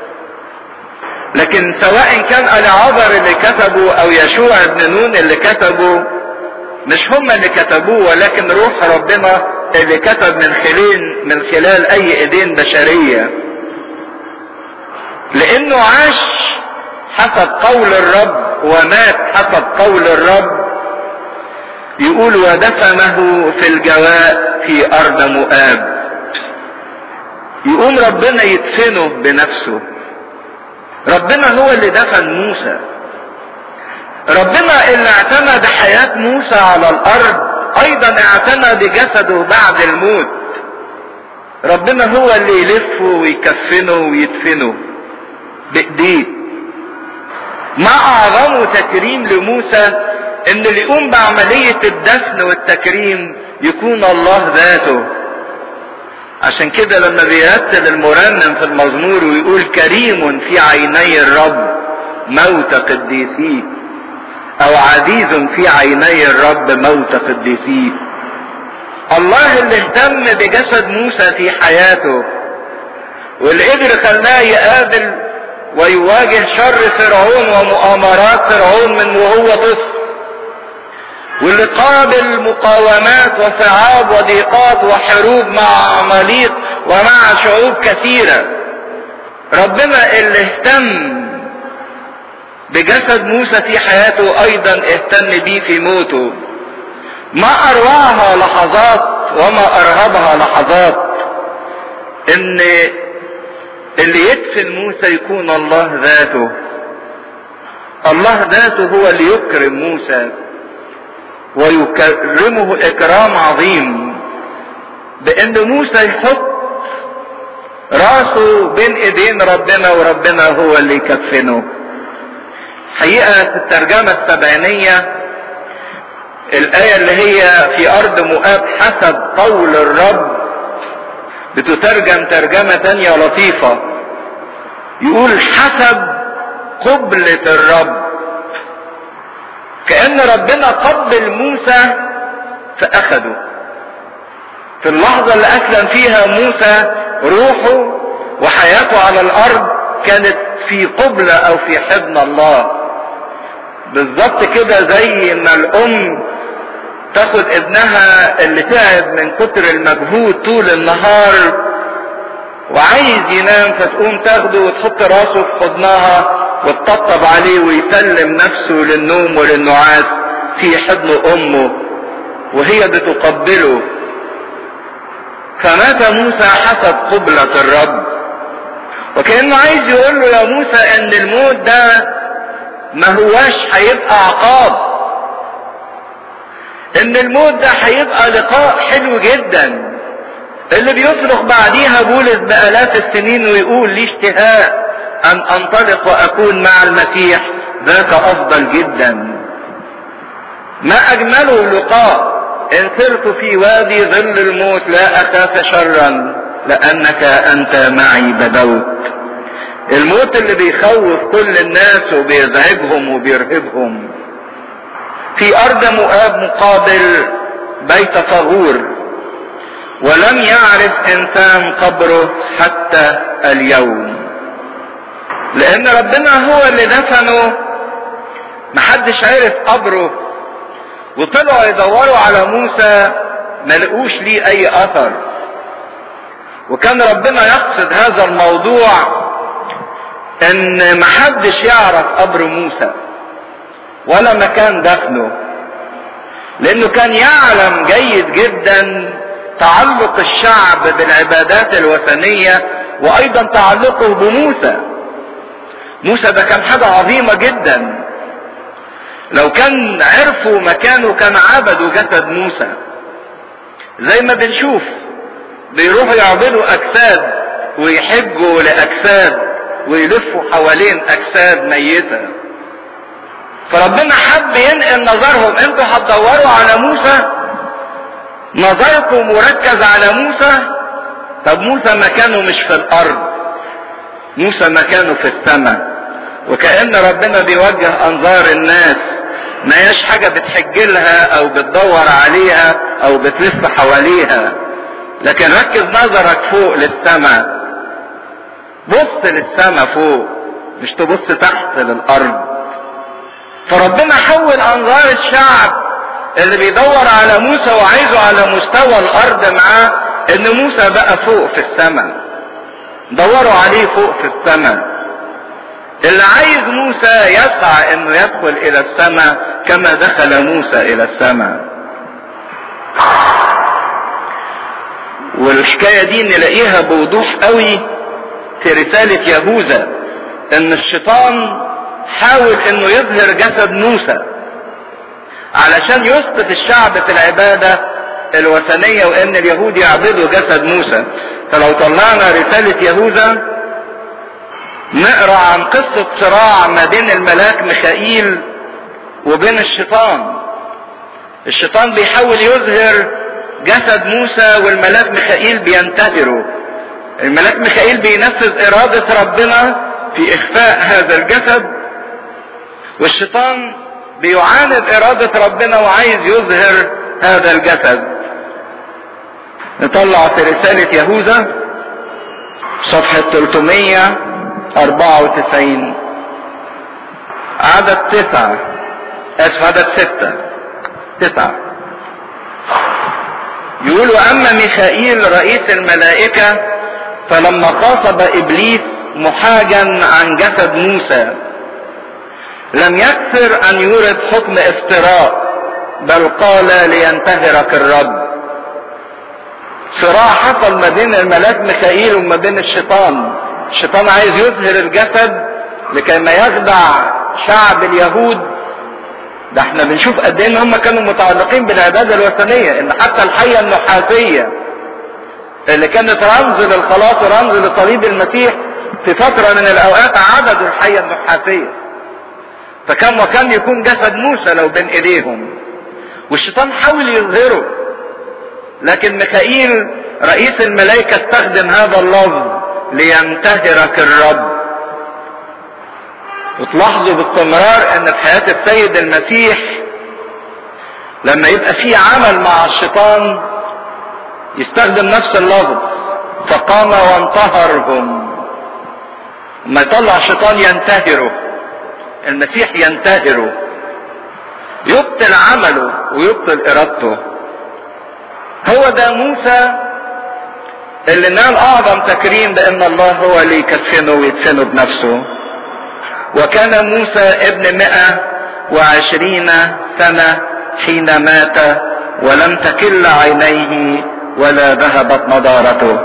لكن سواء كان العذر اللي كتبه او يشوع ابن نون اللي كتبه مش هم اللي كتبوه ولكن روح ربنا اللي كتب من خلال من خلال اي ايدين بشريه لانه عاش حسب قول الرب ومات حسب قول الرب يقول ودفنه في الجواء في ارض مؤاب يقوم ربنا يدفنه بنفسه ربنا هو اللي دفن موسى ربنا اللي اعتنى بحياة موسى على الارض ايضا اعتنى بجسده بعد الموت ربنا هو اللي يلفه ويكفنه ويدفنه بايديه ما اعظمه تكريم لموسى ان اللي يقوم بعملية الدفن والتكريم يكون الله ذاته عشان كده لما بيرتل المرنم في المزمور ويقول كريم في عيني الرب موت قديسيه او عزيز في عيني الرب موت قديسيه الله اللي اهتم بجسد موسى في حياته واللي قدر خلاه يقابل ويواجه شر فرعون ومؤامرات فرعون من وهو طفل واللي قابل مقاومات وصعاب وضيقات وحروب مع عماليق ومع شعوب كثيرة ربنا اللي اهتم بجسد موسى في حياته ايضا اهتم بيه في موته ما اروعها لحظات وما ارهبها لحظات ان اللي يدفن موسى يكون الله ذاته الله ذاته هو اللي يكرم موسى ويكرمه اكرام عظيم بان موسى يحط راسه بين ايدين ربنا وربنا هو اللي يكفنه حقيقة في الترجمة السبعينية الآية اللي هي في أرض مؤاب حسب قول الرب بتترجم ترجمة تانية لطيفة يقول حسب قبلة الرب كأن ربنا قبل موسى فأخده في اللحظة اللي أسلم فيها موسى روحه وحياته على الأرض كانت في قبلة أو في حضن الله بالظبط كده زي ما الأم تاخد ابنها اللي تعب من كتر المجهود طول النهار وعايز ينام فتقوم تاخده وتحط راسه في حضنها وتطبطب عليه ويسلم نفسه للنوم وللنعاس في حضن امه وهي بتقبله فمات موسى حسب قبلة الرب وكأنه عايز يقول له يا موسى ان الموت ده ما هواش هيبقى عقاب ان الموت ده هيبقى لقاء حلو جدا اللي بيصرخ بعديها بولس بآلاف السنين ويقول لي اشتهاء ان انطلق واكون مع المسيح ذاك افضل جدا ما اجمله اللقاء ان سرت في وادي ظل الموت لا اخاف شرا لانك انت معي بدوت الموت اللي بيخوف كل الناس وبيزعجهم وبيرهبهم في ارض مؤاب مقابل بيت فغور ولم يعرف انسان قبره حتى اليوم لان ربنا هو اللي دفنه محدش عرف قبره وطلعوا يدوروا على موسى ما لقوش ليه اي اثر وكان ربنا يقصد هذا الموضوع ان محدش يعرف قبر موسى ولا مكان دفنه لانه كان يعلم جيد جدا تعلق الشعب بالعبادات الوثنية وايضا تعلقه بموسى موسى ده كان حاجة عظيمة جدا لو كان عرفوا مكانه كان عبدوا جسد موسى زي ما بنشوف بيروحوا يعبدوا اجساد ويحجوا لاجساد ويلفوا حوالين اجساد ميته فربنا حب ينقل نظرهم انتوا هتدوروا على موسى نظركم مركز على موسى طب موسى مكانه مش في الارض موسى مكانه في السماء وكأن ربنا بيوجه انظار الناس ما هياش حاجة بتحج لها او بتدور عليها او بتلف حواليها لكن ركز نظرك فوق للسماء بص للسماء فوق مش تبص تحت للارض فربنا حول انظار الشعب اللي بيدور على موسى وعايزه على مستوى الارض معاه ان موسى بقى فوق في السماء دوروا عليه فوق في السماء اللي عايز موسى يسعى انه يدخل الى السماء كما دخل موسى الى السماء والحكاية دي نلاقيها بوضوح قوي في رسالة يهوذا ان الشيطان حاول انه يظهر جسد موسى علشان يسقط الشعب في العبادة الوثنية وان اليهود يعبدوا جسد موسى فلو طلعنا رسالة يهوذا نقرا عن قصة صراع ما بين الملاك ميخائيل وبين الشيطان الشيطان بيحاول يظهر جسد موسى والملاك ميخائيل بينتهره الملاك ميخائيل بينفذ إرادة ربنا في إخفاء هذا الجسد والشيطان بيعاند إرادة ربنا وعايز يظهر هذا الجسد نطلع في رسالة يهوذا صفحة 394 عدد تسعة اسف عدد ستة تسعة يقول أما ميخائيل رئيس الملائكة فلما خاطب إبليس محاجا عن جسد موسى لم يكثر أن يورد حكم افتراء بل قال لينتهرك الرب صراع حصل ما بين الملاك ميخائيل وما بين الشيطان الشيطان عايز يظهر الجسد لكي ما يخدع شعب اليهود ده احنا بنشوف قد ايه ان هم كانوا متعلقين بالعباده الوثنيه ان حتى الحيه النحاسيه اللي كانت رمز للخلاص ورمز لصليب المسيح في فتره من الاوقات عبدوا الحيه النحاسيه فكان وكان يكون جسد موسى لو بين ايديهم والشيطان حاول يظهره لكن ميخائيل رئيس الملائكه استخدم هذا اللفظ لينتهرك الرب وتلاحظوا باستمرار ان في حياة السيد المسيح لما يبقى في عمل مع الشيطان يستخدم نفس اللفظ فقام وانتهرهم ما يطلع شيطان ينتهره المسيح ينتهره يبطل عمله ويبطل ارادته هو ده موسى اللي نال اعظم تكريم بان الله هو اللي يكفنه ويدفنه بنفسه وكان موسى ابن مئة وعشرين سنة حين مات ولم تكل عينيه ولا ذهبت نضارته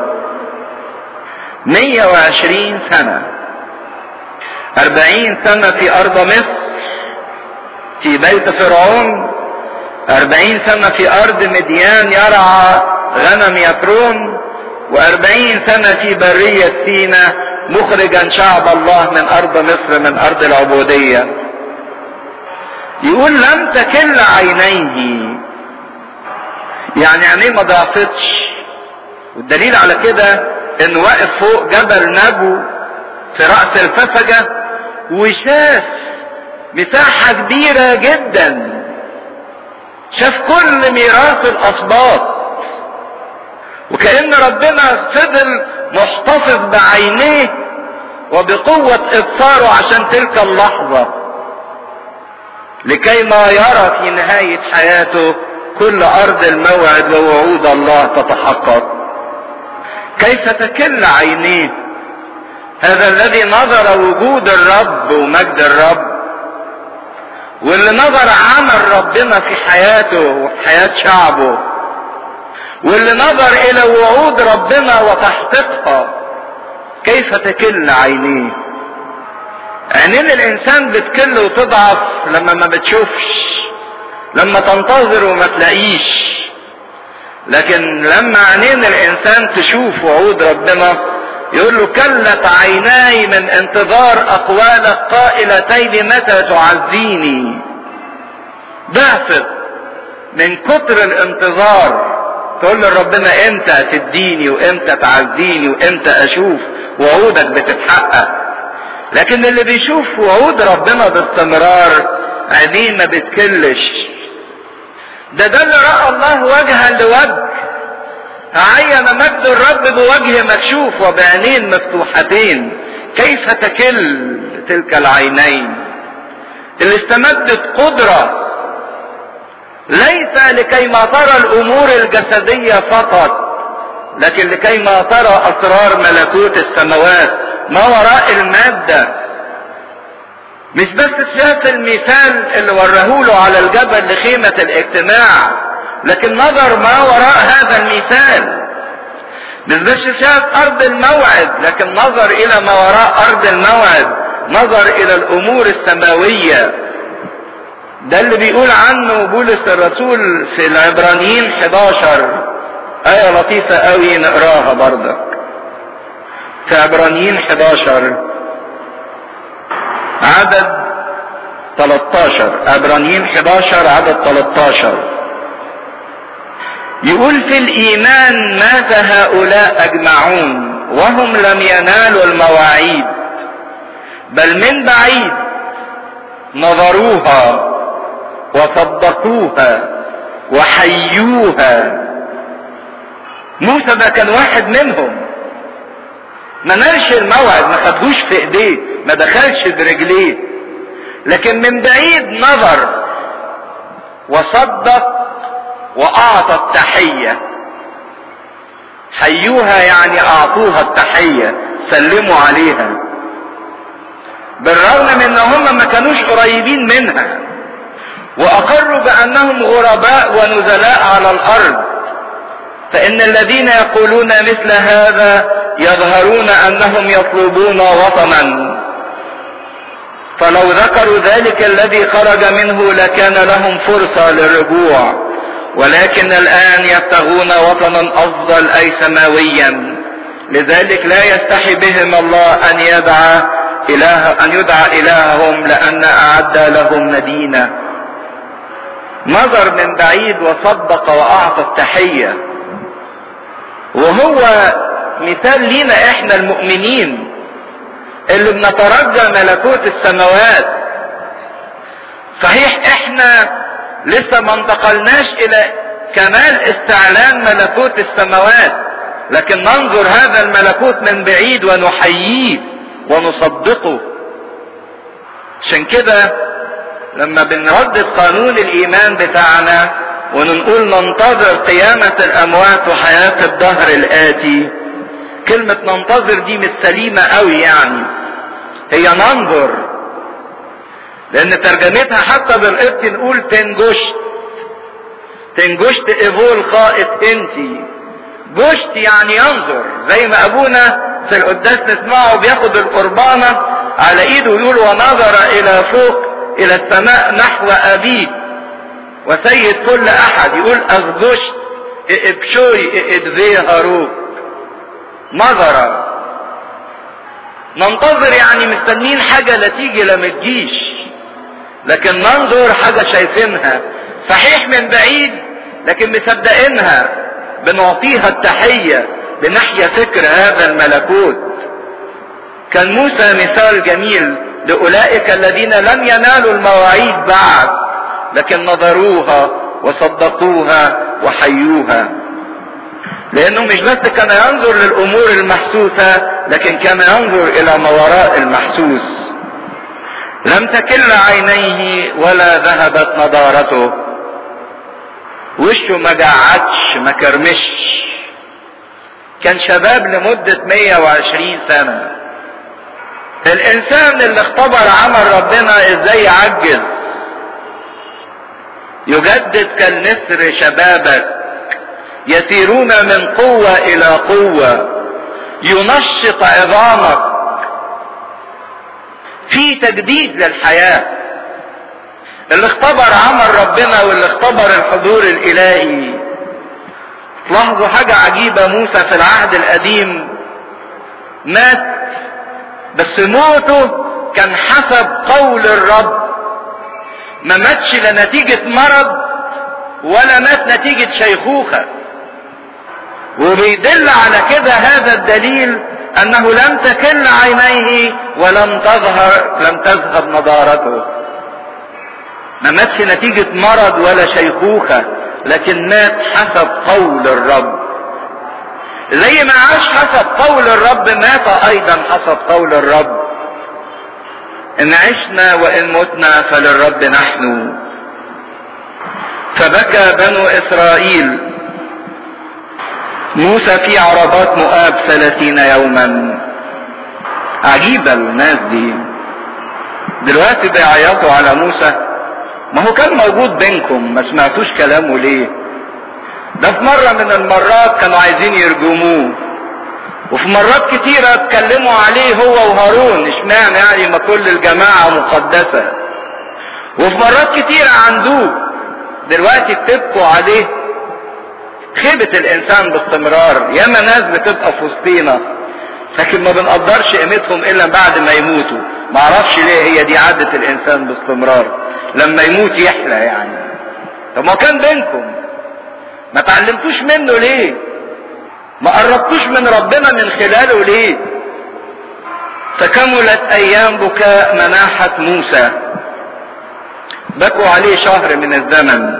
مية وعشرين سنة أربعين سنة في أرض مصر في بيت فرعون أربعين سنة في أرض مديان يرعى غنم يترون وأربعين سنة في برية سينا مخرجا شعب الله من أرض مصر من أرض العبودية يقول لم تكل عينيه يعني عينيه ما ضعفتش والدليل على كده انه واقف فوق جبل نبو في رأس الفسجة وشاف مساحة كبيرة جدا شاف كل ميراث الأسباط وكأن ربنا فضل محتفظ بعينيه وبقوة إبصاره عشان تلك اللحظة لكي ما يرى في نهاية حياته كل أرض الموعد ووعود الله تتحقق كيف تكل عينيه هذا الذي نظر وجود الرب ومجد الرب واللي نظر عمل ربنا في حياته وفي حياة شعبه واللي نظر الى وعود ربنا وتحقيقها كيف تكل عينيه عينين الانسان بتكل وتضعف لما ما بتشوفش لما تنتظر وما تلاقيش لكن لما عينين الانسان تشوف وعود ربنا يقول له كلت عيناي من انتظار اقوالك قائلتين متى تعزيني ضعفت من كتر الانتظار تقول لربنا امتى تديني وامتى تعزيني وامتى اشوف وعودك بتتحقق لكن اللي بيشوف وعود ربنا باستمرار عينيه ما بتكلش ده ده اللي راى الله وجها لوجه عين مجد الرب بوجه مكشوف وبعينين مفتوحتين كيف تكل تلك العينين اللي استمدت قدرة ليس لكي ما ترى الامور الجسدية فقط لكن لكي ما ترى اسرار ملكوت السماوات ما وراء المادة مش بس شاف المثال اللي ورهوله على الجبل لخيمة الاجتماع لكن نظر ما وراء هذا المثال مش بس شاف ارض الموعد لكن نظر الى ما وراء ارض الموعد نظر الى الامور السماوية ده اللي بيقول عنه بولس الرسول في العبرانيين 11 آية لطيفة قوي نقراها برضك في عبرانيين 11 عدد 13 عبرانيين 11 عدد 13 يقول في الايمان مات هؤلاء اجمعون وهم لم ينالوا المواعيد بل من بعيد نظروها وصدقوها وحيوها موسى ده كان واحد منهم ما نالش الموعد ما خدهوش في ايديه ما دخلش برجليه لكن من بعيد نظر وصدق واعطى التحية حيوها يعني اعطوها التحية سلموا عليها بالرغم من ان هم ما كانوش قريبين منها واقروا بانهم غرباء ونزلاء على الارض فان الذين يقولون مثل هذا يظهرون انهم يطلبون وطنا فلو ذكروا ذلك الذي خرج منه لكان لهم فرصة للرجوع ولكن الآن يبتغون وطنا أفضل أي سماويا لذلك لا يستحي بهم الله أن يدعى إله أن يدعى إلههم لأن أعد لهم مدينة نظر من بعيد وصدق وأعطى التحية وهو مثال لينا احنا المؤمنين اللي بنترجى ملكوت السماوات صحيح احنا لسه ما انتقلناش الى كمال استعلان ملكوت السماوات لكن ننظر هذا الملكوت من بعيد ونحييه ونصدقه عشان كده لما بنردد قانون الايمان بتاعنا ونقول ننتظر قيامة الاموات وحياة الدهر الاتي كلمة ننتظر دي مش سليمة قوي يعني هي ننظر لان ترجمتها حتى بالقبط نقول تنجشت تنجشت ايفول خائط انتي جشت يعني ينظر زي ما ابونا في القداس نسمعه بياخد القربانة على ايده ويقول ونظر الى فوق الى السماء نحو ابيه وسيد كل احد يقول اغجشت ابشوي ادذي هاروك نظر ننتظر يعني مستنين حاجة لا تيجي لا تجيش لكن ننظر حاجة شايفينها صحيح من بعيد لكن مصدقينها بنعطيها التحية بنحيا فكر هذا الملكوت كان موسى مثال جميل لأولئك الذين لم ينالوا المواعيد بعد لكن نظروها وصدقوها وحيوها لانه مش بس كان ينظر للامور المحسوسة لكن كان ينظر الى ما وراء المحسوس لم تكل عينيه ولا ذهبت نضارته وشه ما جعتش ما كرمش كان شباب لمدة 120 سنة الانسان اللي اختبر عمل ربنا ازاي يعجز يجدد كالنسر شبابك يسيرون من قوة الى قوة ينشط عظامك في تجديد للحياة اللي اختبر عمل ربنا واللي اختبر الحضور الالهي لاحظوا حاجة عجيبة موسى في العهد القديم مات بس موته كان حسب قول الرب ما ماتش لا نتيجة مرض ولا مات نتيجة شيخوخة وبيدل على كده هذا الدليل انه لم تكل عينيه ولم تظهر لم تذهب نضارته ما ماتش نتيجة مرض ولا شيخوخة لكن مات حسب قول الرب زي ما عاش حسب قول الرب مات ايضا حسب قول الرب ان عشنا وان متنا فللرب نحن فبكى بنو اسرائيل موسى في عربات مؤاب ثلاثين يوما عجيبة الناس دي دلوقتي بيعيطوا على موسى ما هو كان موجود بينكم ما سمعتوش كلامه ليه ده في مرة من المرات كانوا عايزين يرجموه وفي مرات كتيرة اتكلموا عليه هو وهارون اشمعنى يعني ما كل الجماعة مقدسة وفي مرات كتيرة عندوه دلوقتي بتبكوا عليه خيبة الانسان باستمرار ياما ناس بتبقى في وسطينا لكن ما بنقدرش قيمتهم الا بعد ما يموتوا ما اعرفش ليه هي دي عادة الانسان باستمرار لما يموت يحلى يعني طب ما كان بينكم ما تعلمتوش منه ليه ما قربتوش من ربنا من خلاله ليه فكملت ايام بكاء مناحة موسى بكوا عليه شهر من الزمن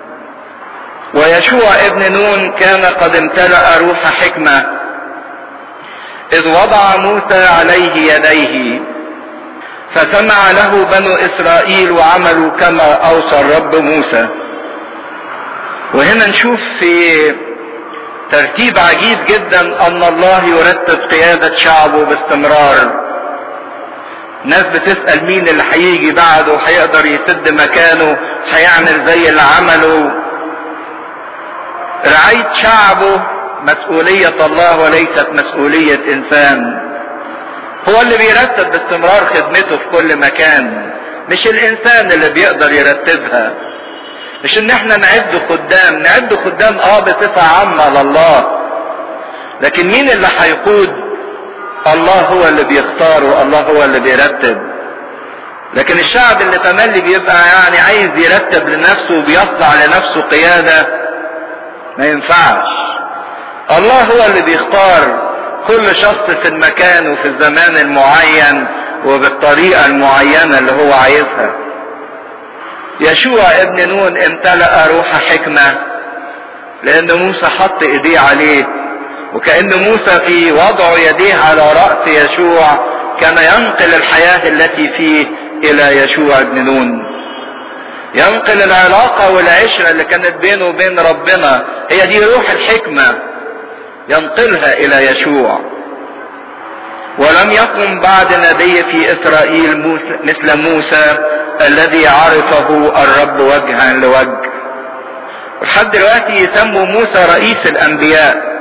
ويشوع ابن نون كان قد امتلأ روح حكمة إذ وضع موسى عليه يديه فسمع له بنو إسرائيل وعملوا كما أوصى الرب موسى وهنا نشوف في ترتيب عجيب جدا أن الله يرتب قيادة شعبه باستمرار ناس بتسأل مين اللي هيجي بعده وهيقدر يسد مكانه هيعمل زي اللي عمله رعاية شعبه مسؤولية الله وليست مسؤولية انسان هو اللي بيرتب باستمرار خدمته في كل مكان مش الانسان اللي بيقدر يرتبها مش ان احنا نعد خدام نعد خدام اه بصفة عامة لله لكن مين اللي هيقود الله هو اللي بيختار والله هو اللي بيرتب لكن الشعب اللي تملي بيبقى يعني عايز يرتب لنفسه وبيصنع لنفسه قيادة ما ينفعش الله هو اللي بيختار كل شخص في المكان وفي الزمان المعين وبالطريقة المعينة اللي هو عايزها يشوع ابن نون امتلأ روح حكمة لان موسى حط ايديه عليه وكأن موسى في وضع يديه على رأس يشوع كان ينقل الحياة التي فيه الى يشوع بن نون ينقل العلاقة والعشرة اللي كانت بينه وبين ربنا هي دي روح الحكمة ينقلها الى يشوع ولم يقم بعد نبي في اسرائيل موسى مثل موسى الذي عرفه الرب وجها لوجه لحد دلوقتي يسموا موسى رئيس الانبياء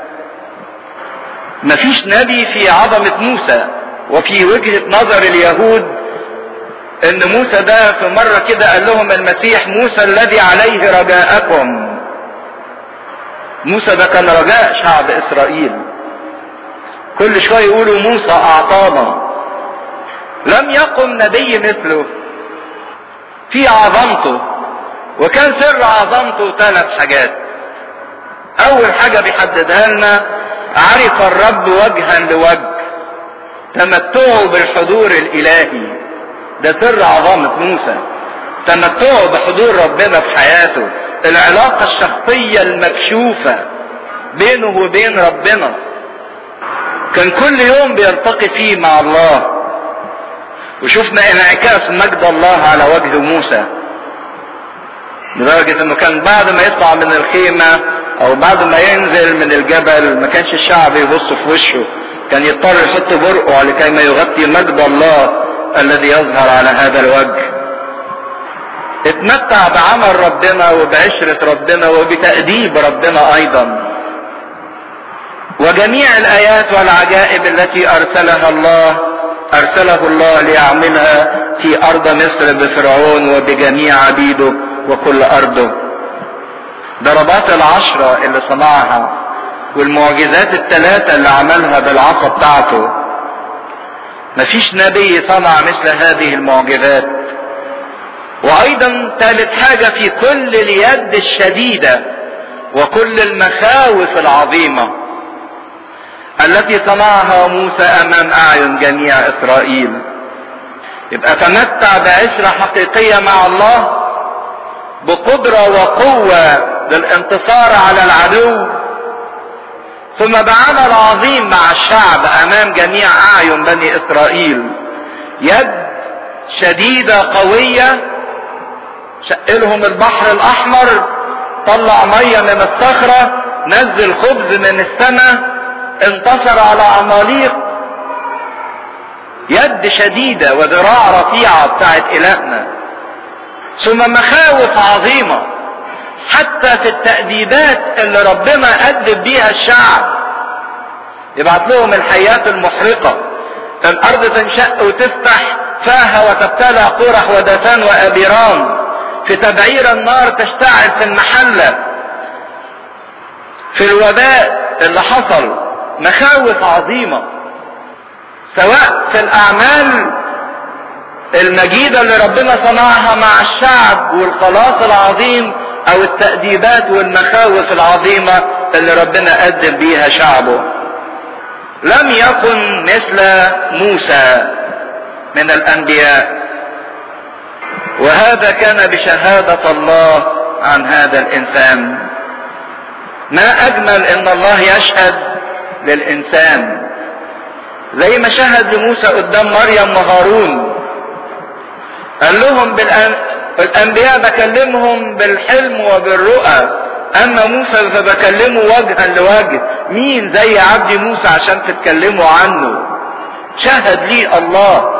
مفيش نبي في عظمة موسى وفي وجهة نظر اليهود ان موسى ده في مرة كده قال لهم المسيح موسى الذي عليه رجاءكم موسى ده كان رجاء شعب اسرائيل كل شوية يقولوا موسى اعطانا لم يقم نبي مثله في عظمته وكان سر عظمته ثلاث حاجات اول حاجة بيحددها لنا عرف الرب وجها لوجه تمتعه بالحضور الالهي ده سر عظمة موسى تمتعه بحضور ربنا في حياته العلاقة الشخصية المكشوفة بينه وبين ربنا كان كل يوم بيلتقي فيه مع الله وشفنا انعكاس مجد الله على وجه موسى لدرجة انه كان بعد ما يطلع من الخيمة او بعد ما ينزل من الجبل ما كانش الشعب يبص في وشه كان يضطر يحط برقه لكي ما يغطي مجد الله الذي يظهر على هذا الوجه اتمتع بعمل ربنا وبعشرة ربنا وبتأديب ربنا ايضا وجميع الايات والعجائب التي ارسلها الله ارسله الله ليعملها في ارض مصر بفرعون وبجميع عبيده وكل ارضه ضربات العشرة اللي صنعها والمعجزات الثلاثة اللي عملها بالعصا بتاعته مفيش نبي صنع مثل هذه المعجزات وايضا ثالث حاجة في كل اليد الشديدة وكل المخاوف العظيمة التي صنعها موسى امام اعين جميع اسرائيل يبقى تمتع بعشرة حقيقية مع الله بقدرة وقوة للانتصار على العدو ثم بعمل عظيم مع الشعب امام جميع اعين بني اسرائيل يد شديدة قوية شقلهم البحر الاحمر طلع مية من الصخرة نزل خبز من السماء انتصر على عماليق يد شديدة وذراع رفيعة بتاعت الهنا ثم مخاوف عظيمة حتى في التأديبات اللي ربنا أدب بيها الشعب يبعت لهم الحياة المحرقة الأرض تنشق وتفتح فاها وتبتلع قرح ودثان وأبيرام في تبعير النار تشتعل في المحلة في الوباء اللي حصل مخاوف عظيمة سواء في الأعمال المجيدة اللي ربنا صنعها مع الشعب والخلاص العظيم او التأديبات والمخاوف العظيمة اللي ربنا قدم بيها شعبه لم يكن مثل موسى من الانبياء وهذا كان بشهادة الله عن هذا الانسان ما اجمل ان الله يشهد للانسان زي ما شهد لموسى قدام مريم وهارون قال لهم بالأن... الانبياء بكلمهم بالحلم وبالرؤى اما موسى فبكلمه وجها لوجه مين زي عبد موسى عشان تتكلموا عنه شهد لي الله